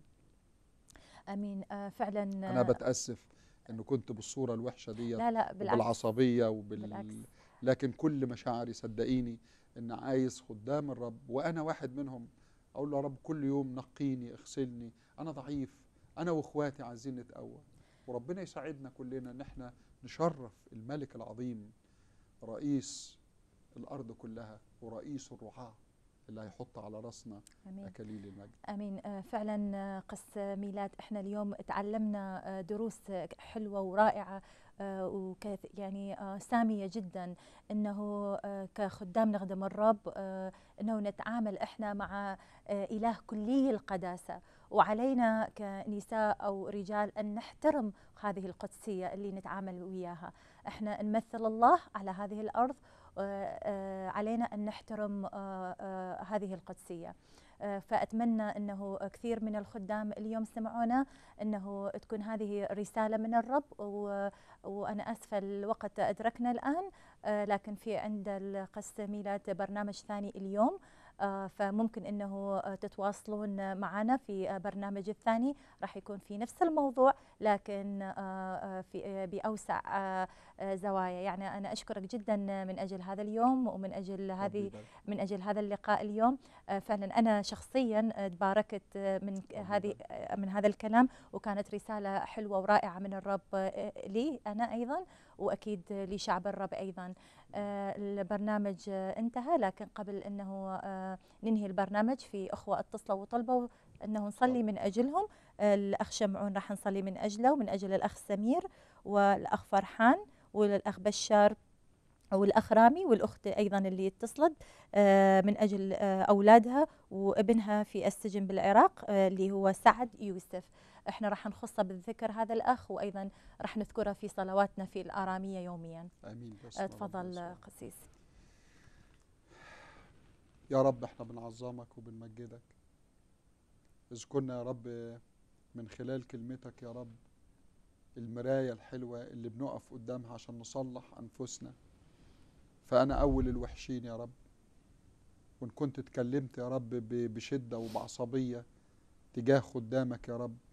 امين آه فعلا أنا آه، بتأسف إن كنت بالصورة الوحشة ديت لا لا بالعكس وبالعصبية وبال بالعكس. لكن كل مشاعري صدقيني ان عايز خدام الرب وانا واحد منهم اقول له يا رب كل يوم نقيني اغسلني انا ضعيف انا واخواتي عايزين نتقوى وربنا يساعدنا كلنا ان احنا نشرف الملك العظيم رئيس الارض كلها ورئيس الرعاة اللي هيحط على راسنا امين اكاليل المجد امين آه، فعلا آه، قس ميلاد احنا اليوم تعلمنا آه، دروس آه، حلوه ورائعه آه، وكث يعني آه، ساميه جدا انه آه، كخدام نخدم الرب آه، انه نتعامل احنا مع آه، اله كلي القداسه وعلينا كنساء او رجال ان نحترم هذه القدسيه اللي نتعامل وياها احنا نمثل الله على هذه الارض آه، آه، علينا ان نحترم آه، آه، هذه القدسيه آه، فأتمنى أنه كثير من الخدام اليوم سمعونا أنه تكون هذه رسالة من الرب و- وأنا أسفة الوقت أدركنا الآن آه، لكن في عند القس ميلاد برنامج ثاني اليوم آه، فممكن أنه آه، تتواصلون معنا في آه، برنامج الثاني راح يكون في نفس الموضوع لكن آه، آه، في آه، بأوسع آه، آه، زوايا يعني أنا أشكرك جدا من أجل هذا اليوم ومن أجل هذه من أجل هذا اللقاء اليوم آه، فعلا أنا شخصيا آه، تباركت آه، من ك- هذه آه، من هذا الكلام وكانت رسالة حلوة ورائعة من الرب آه، لي أنا أيضا وأكيد لشعب الرب أيضا آه، البرنامج آه، انتهى لكن قبل أنه آه، ننهي البرنامج في أخوة اتصلوا وطلبوا أنه نصلي من أجلهم آه، الأخ شمعون راح نصلي من أجله ومن أجل الأخ سمير والأخ فرحان والأخ بشار والأخ رامي والأخت أيضا اللي اتصلت آه، من أجل آه، أولادها وابنها في السجن بالعراق آه، اللي هو سعد يوسف احنا راح نخصه بالذكر هذا الأخ وأيضا راح نذكره في صلواتنا في الآرامية يوميا امين باسم آه، الرب تفضل يسوع. آه، قسيس يا رب احنا بنعظمك وبنمجدك إذ كنا يا رب من خلال كلمتك يا رب المراية الحلوة اللي بنقف قدامها عشان نصلح أنفسنا فأنا أول الوحشين يا رب وإن كنت اتكلمت يا رب ب- بشدة وبعصبية تجاه خدامك يا رب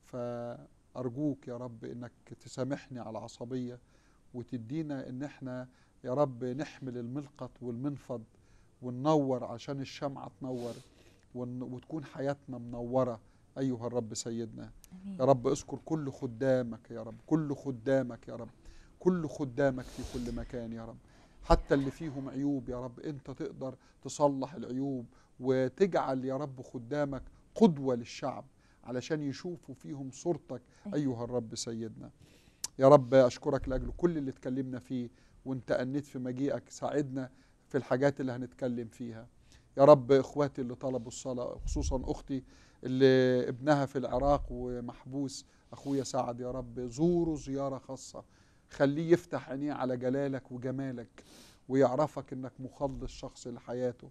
فأرجوك يا رب إنك تسامحني على العصبية وتدينا إن احنا يا رب نحمل الملقط والمنفض وننور عشان الشمعة تنور ون- وتكون حياتنا منورة أيها الرب سيدنا آمين. يا رب اذكر كل خدامك يا رب كل خدامك يا رب كل خدامك في كل مكان يا رب حتى اللي فيهم عيوب يا رب انت تقدر تصلح العيوب وتجعل يا رب خدامك قدوة للشعب علشان يشوفوا فيهم صورتك أيها الرب سيدنا يا رب أشكرك لأجل كل اللي اتكلمنا فيه وانت أنيت في مجيئك ساعدنا في الحاجات اللي هنتكلم فيها يا رب إخواتي اللي طلبوا الصلاة خصوصا أختي اللي ابنها في العراق ومحبوس أخويا سعد يا رب زوره زيارة خاصة خليه يفتح عينيه على جلالك وجمالك ويعرفك انك مخلص شخص لحياته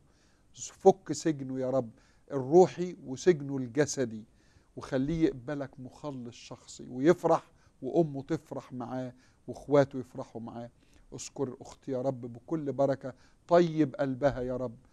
فك سجنه يا رب الروحي وسجنه الجسدي وخليه يقبلك مخلص شخصي ويفرح وامه تفرح معاه واخواته يفرحوا معاه اذكر اختي يا رب بكل بركه طيب قلبها يا رب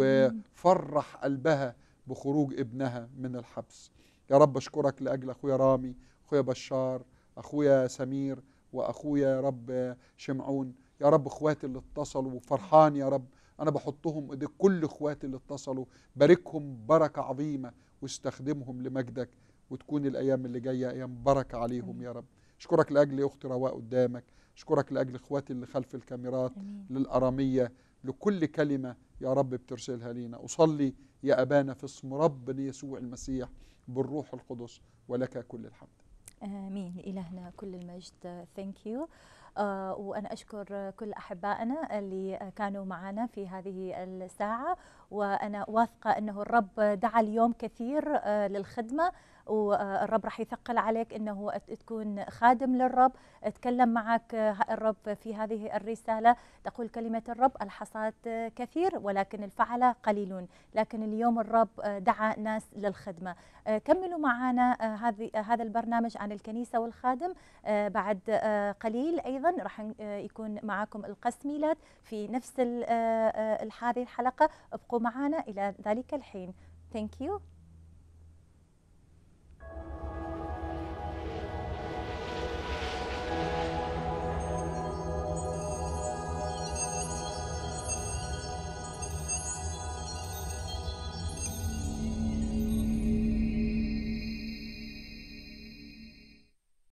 وفرح قلبها بخروج ابنها من الحبس يا رب اشكرك لاجل اخويا رامي اخويا بشار اخويا سمير واخويا يا رب شمعون يا رب اخواتي اللي اتصلوا وفرحان يا رب انا بحطهم ايديك كل اخواتي اللي اتصلوا باركهم بركه عظيمه واستخدمهم لمجدك وتكون الايام اللي جايه ايام بركه عليهم يا رب اشكرك لاجل اختي رواء قدامك اشكرك لاجل اخواتي اللي خلف الكاميرات للاراميه لكل كلمه يا رب بترسلها لينا اصلي يا ابانا في اسم ربنا يسوع المسيح بالروح القدس ولك كل الحمد آمين لإلهنا كل المجد ثانك يو وأنا أشكر كل أحبائنا اللي كانوا معنا في هذه الساعة وأنا واثقة أنه الرب دعا اليوم كثير آه، للخدمة والرب راح يثقل عليك أنه أت- تكون خادم للرب تكلم معك آه، الرب في هذه الرسالة تقول كلمة الرب الحصاد آه، كثير ولكن الفعلة قليلون لكن اليوم الرب آه، دعا ناس للخدمة آه، كملوا معنا آه، هذه آه، هذا البرنامج عن الكنيسة والخادم آه، بعد آه، قليل أيضا راح آه، يكون معكم القس ميلاد في نفس ال- آه، آه، هذه الحلقة ابقوا معنا إلى ذلك الحين Thank you